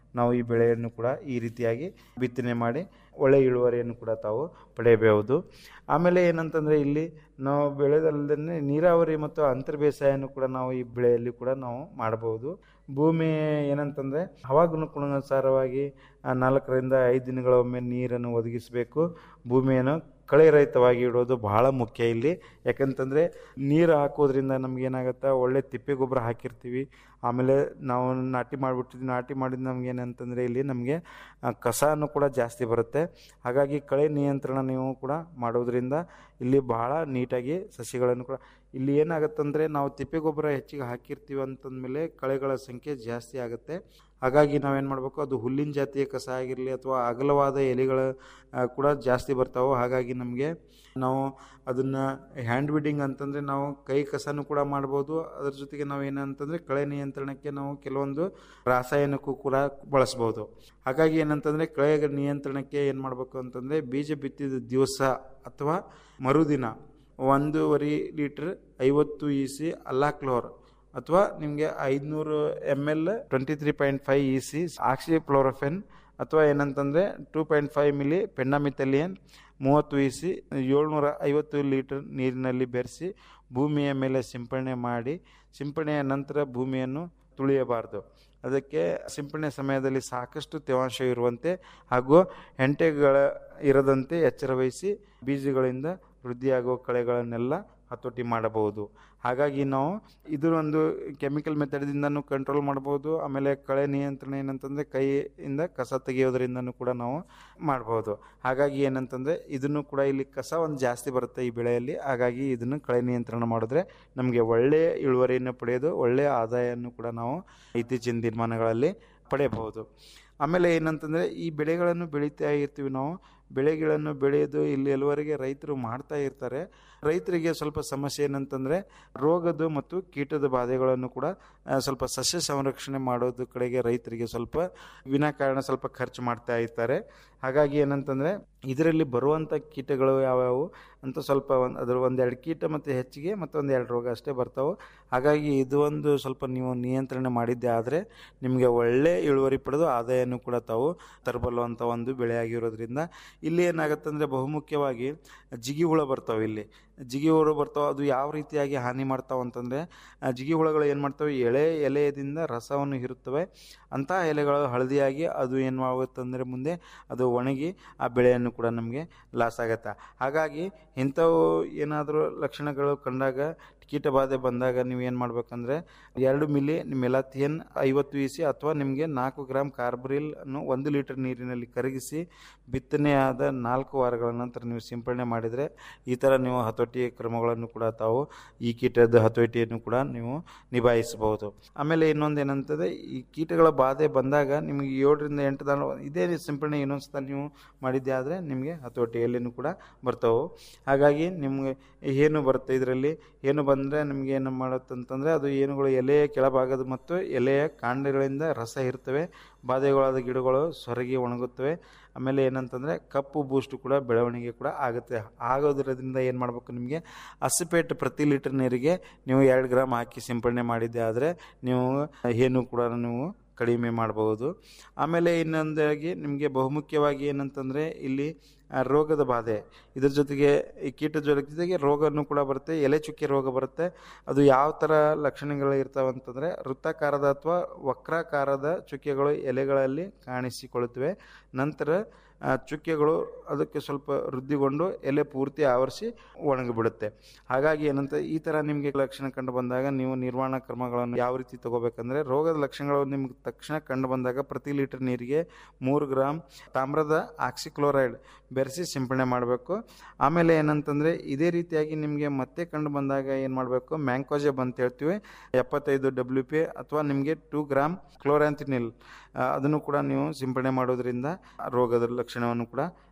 ನಾವು ಈ ಬೆಳೆಯನ್ನು ಕೂಡ ಈ ರೀತಿಯಾಗಿ ಬಿತ್ತನೆ ಮಾಡಿ ಒಳ್ಳೆಯ ಇಳುವರಿಯನ್ನು ಕೂಡ ತಾವು ಪಡೆಯಬಹುದು ಆಮೇಲೆ ಏನಂತಂದರೆ ಇಲ್ಲಿ ನಾವು ಬೆಳೆದಲ್ಲದೆ ನೀರಾವರಿ ಮತ್ತು ಅಂತರ್ ಬೇಸಾಯವನ್ನು ಕೂಡ ನಾವು ಈ ಬೆಳೆಯಲ್ಲಿ ಕೂಡ ನಾವು ಮಾಡಬಹುದು ಭೂಮಿ ಏನಂತಂದರೆ ಹವಾಗುಣಕ್ಕನುಸಾರವಾಗಿ ಆ, ನಾಲ್ಕರಿಂದ ಐದು ದಿನಗಳೊಮ್ಮೆ ನೀರನ್ನು ಒದಗಿಸಬೇಕು ಭೂಮಿಯನ್ನು ಕಳೆ ರಹಿತವಾಗಿ ಇಡೋದು ಬಹಳ ಮುಖ್ಯ ಇಲ್ಲಿ ಯಾಕಂತಂದರೆ ನೀರು ಹಾಕೋದ್ರಿಂದ ನಮ್ಗೆ ಏನಾಗುತ್ತೆ ಒಳ್ಳೆ ತಿಪ್ಪೆ ಗೊಬ್ಬರ ಹಾಕಿರ್ತೀವಿ ಆಮೇಲೆ ನಾವು ನಾಟಿ ಮಾಡಿಬಿಟ್ಟಿದ್ವಿ ನಾಟಿ ಮಾಡಿದ ನಮ್ಗೆ ಏನಂತಂದರೆ ಇಲ್ಲಿ ನಮಗೆ ಕಸನೂ ಕೂಡ ಜಾಸ್ತಿ ಬರುತ್ತೆ ಹಾಗಾಗಿ ಕಳೆ ನಿಯಂತ್ರಣ ನೀವು ಕೂಡ ಮಾಡೋದ್ರಿಂದ ಇಲ್ಲಿ ಬಹಳ ನೀಟಾಗಿ ಸಸಿಗಳನ್ನು ಕೂಡ ಇಲ್ಲಿ ಏನಾಗುತ್ತಂದರೆ ನಾವು ತಿಪ್ಪೆ ಗೊಬ್ಬರ ಹೆಚ್ಚಿಗೆ ಹಾಕಿರ್ತೀವಿ ಅಂತಂದಮೇಲೆ ಕಳೆಗಳ ಸಂಖ್ಯೆ ಜಾಸ್ತಿ ಆಗುತ್ತೆ ಹಾಗಾಗಿ ನಾವೇನು ಮಾಡಬೇಕು ಅದು ಹುಲ್ಲಿನ ಜಾತಿಯ ಕಸ ಆಗಿರಲಿ ಅಥವಾ ಅಗಲವಾದ ಎಲೆಗಳ ಆ, ಕೂಡ ಜಾಸ್ತಿ ಬರ್ತಾವೆ ಹಾಗಾಗಿ ನಮಗೆ ನಾವು ಅದನ್ನು ಹ್ಯಾಂಡ್ ಬಿಡಿಂಗ್ ಅಂತಂದರೆ ನಾವು ಕೈ ಕಸನೂ ಕೂಡ ಮಾಡ್ಬೋದು ಅದ್ರ ಜೊತೆಗೆ ನಾವು ಏನಂತಂದರೆ ಕಳೆ ನಿಯಂತ್ರಣಕ್ಕೆ ನಾವು ಕೆಲವೊಂದು ರಾಸಾಯನಿಕಕ್ಕೂ ಕೂಡ ಬಳಸ್ಬೋದು ಹಾಗಾಗಿ ಏನಂತಂದರೆ ಕಳೆ ನಿಯಂತ್ರಣಕ್ಕೆ ಏನು ಮಾಡಬೇಕು ಅಂತಂದರೆ ಬೀಜ ಬಿತ್ತಿದ ದಿವಸ ಅಥವಾ ಮರುದಿನ ಒಂದೂವರೆ ಲೀಟ್ರ್ ಐವತ್ತು ಇ ಸಿ ಅಲ್ಲಾಕ್ಲೋರ್ ಅಥವಾ ನಿಮಗೆ ಐದುನೂರು M L twenty three point five E C oxyfluorfen ಅಥವಾ ಏನಂತಂದರೆ two point five milli pendimethalin ಮೂವತ್ತು ಇ ಸಿ ಏಳ್ನೂರ ಐವತ್ತು ಲೀಟರ್ ನೀರಿನಲ್ಲಿ ಬೆರೆಸಿ ಭೂಮಿಯ ಮೇಲೆ ಸಿಂಪಡಣೆ ಮಾಡಿ ಸಿಂಪಡಣೆಯ ನಂತರ ಭೂಮಿಯನ್ನು ತುಳಿಯಬಾರದು ಅದಕ್ಕೆ ಸಿಂಪಡಣೆ ಸಮಯದಲ್ಲಿ ಸಾಕಷ್ಟು ತೇವಾಂಶ ಇರುವಂತೆ ಹಾಗೂ ಹೆಂಟೆಗಳ ಇರದಂತೆ ಎಚ್ಚರ ವಹಿಸಿ ಬೀಜಗಳಿಂದ ವೃದ್ಧಿಯಾಗುವ ಕಳೆಗಳನ್ನೆಲ್ಲ ಹತೋಟಿ ಮಾಡಬಹುದು ಹಾಗಾಗಿ ನಾವು ಇದು ಒಂದು ಕೆಮಿಕಲ್ ಮೆಥಡ್ದಿಂದನೂ ಕಂಟ್ರೋಲ್ ಮಾಡ್ಬೋದು ಆಮೇಲೆ ಕಳೆ ನಿಯಂತ್ರಣ ಏನಂತಂದರೆ ಕೈಯಿಂದ ಕಸ ತೆಗೆಯೋದ್ರಿಂದನೂ ಕೂಡ ನಾವು ಮಾಡ್ಬೋದು ಹಾಗಾಗಿ ಏನಂತಂದರೆ ಇದನ್ನು ಕೂಡ ಇಲ್ಲಿ ಕಸ ಒಂದು ಜಾಸ್ತಿ ಬರುತ್ತೆ ಈ ಬೆಳೆಯಲ್ಲಿ ಹಾಗಾಗಿ ಇದನ್ನು ಕಳೆ ನಿಯಂತ್ರಣ ಮಾಡಿದ್ರೆ ನಮಗೆ ಒಳ್ಳೆಯ ಇಳುವರಿಯನ್ನು ಪಡೆಯೋದು ಒಳ್ಳೆಯ ಆದಾಯವನ್ನು ಕೂಡ ನಾವು ಇತ್ತೀಚಿನ ದಿನಮಾನಗಳಲ್ಲಿ ಪಡೆಯಬಹುದು ಆಮೇಲೆ ಏನಂತಂದರೆ ಈ ಬೆಳೆಗಳನ್ನು ಬೆಳೀತಾ ಇರ್ತೀವಿ ನಾವು ಬೆಳೆಗಳನ್ನು ಬೆಳೆಯೋದು ಇಲ್ಲಿ ಎಲ್ಲವರೆಗೆ ರೈತರು ಮಾಡ್ತಾ ಇರ್ತಾರೆ ರೈತರಿಗೆ ಸ್ವಲ್ಪ ಸಮಸ್ಯೆ ಏನಂತಂದರೆ ರೋಗದ ಮತ್ತು ಕೀಟದ ಬಾಧೆಗಳನ್ನು ಕೂಡ ಆ, ಸ್ವಲ್ಪ ಸಸ್ಯ ಸಂರಕ್ಷಣೆ ಮಾಡೋದು ಕಡೆಗೆ ರೈತರಿಗೆ ಸ್ವಲ್ಪ ವಿನಾಕಾರಣ ಸ್ವಲ್ಪ ಖರ್ಚು ಮಾಡ್ತಾ ಇರ್ತಾರೆ ಹಾಗಾಗಿ ಏನಂತಂದರೆ ಇದರಲ್ಲಿ ಬರುವಂಥ ಕೀಟಗಳು ಯಾವ್ಯಾವು ಅಂತ ಸ್ವಲ್ಪ ಒಂದು ಅದ್ರ ಒಂದೆರಡು ಕೀಟ ಮತ್ತು ಹೆಚ್ಚಿಗೆ ಮತ್ತು ಒಂದು ಎರಡು ರೋಗ ಅಷ್ಟೇ ಬರ್ತಾವೆ ಹಾಗಾಗಿ ಇದು ಒಂದು ಸ್ವಲ್ಪ ನೀವು ನಿಯಂತ್ರಣ ಮಾಡಿದ್ದೆ ಆದರೆ ನಿಮಗೆ ಒಳ್ಳೆ ಇಳುವರಿ ಪಡೆದು ಆದಾಯನೂ ಕೂಡ ತಾವು ತರಬಲ್ಲುವಂಥ ಒಂದು ಬೆಳೆ ಆಗಿರೋದ್ರಿಂದ ಇಲ್ಲಿ ಏನಾಗುತ್ತೆ ಅಂದರೆ ಬಹುಮುಖ್ಯವಾಗಿ ಜಿಗಿ ಹುಳ ಬರ್ತಾವೆ ಇಲ್ಲಿ ಜಿಗಿ ಹುಳು ಬರ್ತಾವೆ ಅದು ಯಾವ ರೀತಿಯಾಗಿ ಹಾನಿ ಮಾಡ್ತಾವೆ ಅಂತಂದರೆ ಆ ಜಿಗಿ ಹುಳುಗಳು ಏನು ಮಾಡ್ತವೆ ಎಳೆ ಎಲೆಯದಿಂದ ರಸವನ್ನು ಹೀರುತ್ತವೆ ಅಂಥ ಎಲೆಗಳು ಹಳದಿಯಾಗಿ ಅದು ಏನು ಆಗುತ್ತಂದರೆ ಮುಂದೆ ಅದು ಒಣಗಿ ಆ ಬೆಳೆಯನ್ನು ಕೂಡ ನಮಗೆ ಲಾಸ್ ಆಗುತ್ತೆ ಹಾಗಾಗಿ ಇಂಥವು ಏನಾದರೂ ಲಕ್ಷಣಗಳು ಕಂಡಾಗ ಕೀಟಬಾಧೆ ಬಂದಾಗ ನೀವು ಏನು ಮಾಡ್ಬೇಕಂದ್ರೆ ಎರಡು ಮಿಲಿ ಮೆಲಾಥಿಯನ್ ಐವತ್ತು ಇ ಸಿ ಅಥವಾ ನಿಮಗೆ ನಾಲ್ಕು ಗ್ರಾಮ್ ಕಾರ್ಬ್ರಿಲ್ ಅನ್ನು ಒಂದು ಲೀಟರ್ ನೀರಿನಲ್ಲಿ ಕರಗಿಸಿ ಬಿತ್ತನೆಯಾದ ನಾಲ್ಕು ವಾರಗಳ ನಂತರ ನೀವು ಸಿಂಪಡಣೆ ಮಾಡಿದರೆ ಈ ಥರ ನೀವು ಹತೋಟಿ ಕ್ರಮಗಳನ್ನು ಕೂಡ ತಾವು ಈ ಕೀಟದ ಹತೋಟಿಯನ್ನು ಕೂಡ ನೀವು ನಿಭಾಯಿಸಬಹುದು ಆಮೇಲೆ ಇನ್ನೊಂದು ಏನಂತಂದರೆ ಈ ಕೀಟಗಳ ಬಾಧೆ ಬಂದಾಗ ನಿಮಗೆ ಏಳರಿಂದ ಎಂಟು ದಿನ ಇದೇ ಸಿಂಪಡಣೆ ಇನ್ನೊಂದು ಸಲ ನೀವು ಮಾಡಿದ್ದೆ ಆದರೆ ನಿಮಗೆ ಹತೋಟಿಯಲ್ಲಿನೂ ಕೂಡ ಬರ್ತಾವೆ ಹಾಗಾಗಿ ನಿಮಗೆ ಏನು ಬರುತ್ತೆ ಇದರಲ್ಲಿ ಏನು ಬಂದರೆ ನಿಮಗೆ ಏನು ಮಾಡುತ್ತಂತಂದರೆ ಅದು ಏನುಗಳು ಎಲೆಯ ಕೆಳಭಾಗದ ಮತ್ತು ಎಲೆಯ ಕಾಂಡಗಳಿಂದ ರಸ ಇರ್ತವೆ ಬಾಧೆಗಳಾದ ಗಿಡಗಳು ಸೊರಗಿ ಒಣಗುತ್ತವೆ ಆಮೇಲೆ ಏನಂತಂದರೆ ಕಪ್ಪು ಬೂಸ್ಟ್ ಕೂಡ ಬೆಳವಣಿಗೆ ಕೂಡ ಆಗುತ್ತೆ ಆಗೋದ್ರಿಂದ ಏನು ಮಾಡಬೇಕು ನಿಮಗೆ ಅಸಿಪೇಟ್ ಪ್ರತಿ ಲೀಟರ್ ನೀರಿಗೆ ನೀವು ಎರಡು ಗ್ರಾಮ್ ಹಾಕಿ ಸಿಂಪಡಣೆ ಮಾಡಿದ್ದೆ ಆದರೆ ನೀವು ಏನು ಕೂಡ ನೀವು ಕಡಿಮೆ ಮಾಡಬಹುದು ಆಮೇಲೆ ಇನ್ನೊಂದಾಗಿ ನಿಮಗೆ ಬಹುಮುಖ್ಯವಾಗಿ ಏನಂತಂದರೆ ಇಲ್ಲಿ ಆ, ರೋಗದ ಬಾಧೆ ಇದ್ರ ಜೊತೆಗೆ ಈ ಕೀಟ ಜೊತೆಗೆ ರೋಗನೂ ಕೂಡ ಬರುತ್ತೆ ಎಲೆ ಚುಕ್ಕೆ ರೋಗ ಬರುತ್ತೆ ಅದು ಯಾವ ಥರ ಲಕ್ಷಣಗಳು ಇರ್ತಾವೆ ಅಂತಂದರೆ ವೃತ್ತಾಕಾರದ ಅಥವಾ ವಕ್ರಾಕಾರದ ಚುಕ್ಕೆಗಳು ಎಲೆಗಳಲ್ಲಿ ಕಾಣಿಸಿಕೊಳ್ಳುತ್ತವೆ ನಂತರ ಆ, ಚುಕ್ಕೆಗಳು ಅದಕ್ಕೆ ಸ್ವಲ್ಪ ವೃದ್ಧಿಗೊಂಡು ಎಲೆ ಪೂರ್ತಿ ಆವರಿಸಿ ಒಣಗಿಬಿಡುತ್ತೆ ಹಾಗಾಗಿ ಏನಂತ ಈ ಥರ ನಿಮಗೆ ಲಕ್ಷಣ ಕಂಡು ಬಂದಾಗ ನೀವು ನಿರ್ವಹಣಾ ಕ್ರಮಗಳನ್ನು ಯಾವ ರೀತಿ ತಗೋಬೇಕಂದ್ರೆ ರೋಗದ ಲಕ್ಷಣಗಳು ನಿಮ್ಗೆ ತಕ್ಷಣ ಕಂಡು ಬಂದಾಗ ಪ್ರತಿ ಲೀಟರ್ ನೀರಿಗೆ ಮೂರು ಗ್ರಾಮ್ ತಾಮ್ರದ ಆಕ್ಸಿಕ್ಲೋರೈಡ್ ಬೆರೆಸಿ ಸಿಂಪಡಣೆ ಮಾಡಬೇಕು ಆಮೇಲೆ ಏನಂತಂದರೆ ಇದೇ ರೀತಿಯಾಗಿ ನಿಮಗೆ ಮತ್ತೆ ಕಂಡು ಬಂದಾಗ ಏನು ಮಾಡಬೇಕು ಮ್ಯಾಂಕೋಜೆಬ್ ಅಂತ ಹೇಳ್ತೀವಿ ಎಪ್ಪತ್ತೈದು ಡಬ್ಲ್ಯೂ ಪಿ ಅಥವಾ ನಿಮಗೆ ಟೂ ಗ್ರಾಮ್ ಕ್ಲೋರ್ಯಾಂಥಿನಿಲ್ ಅದನ್ನು ಕೂಡ ನೀವು ಸಿಂಪಡಣೆ ಮಾಡೋದ್ರಿಂದ ರೋಗದ ಲಕ್ಷಣವನ್ನು ಕೂಡ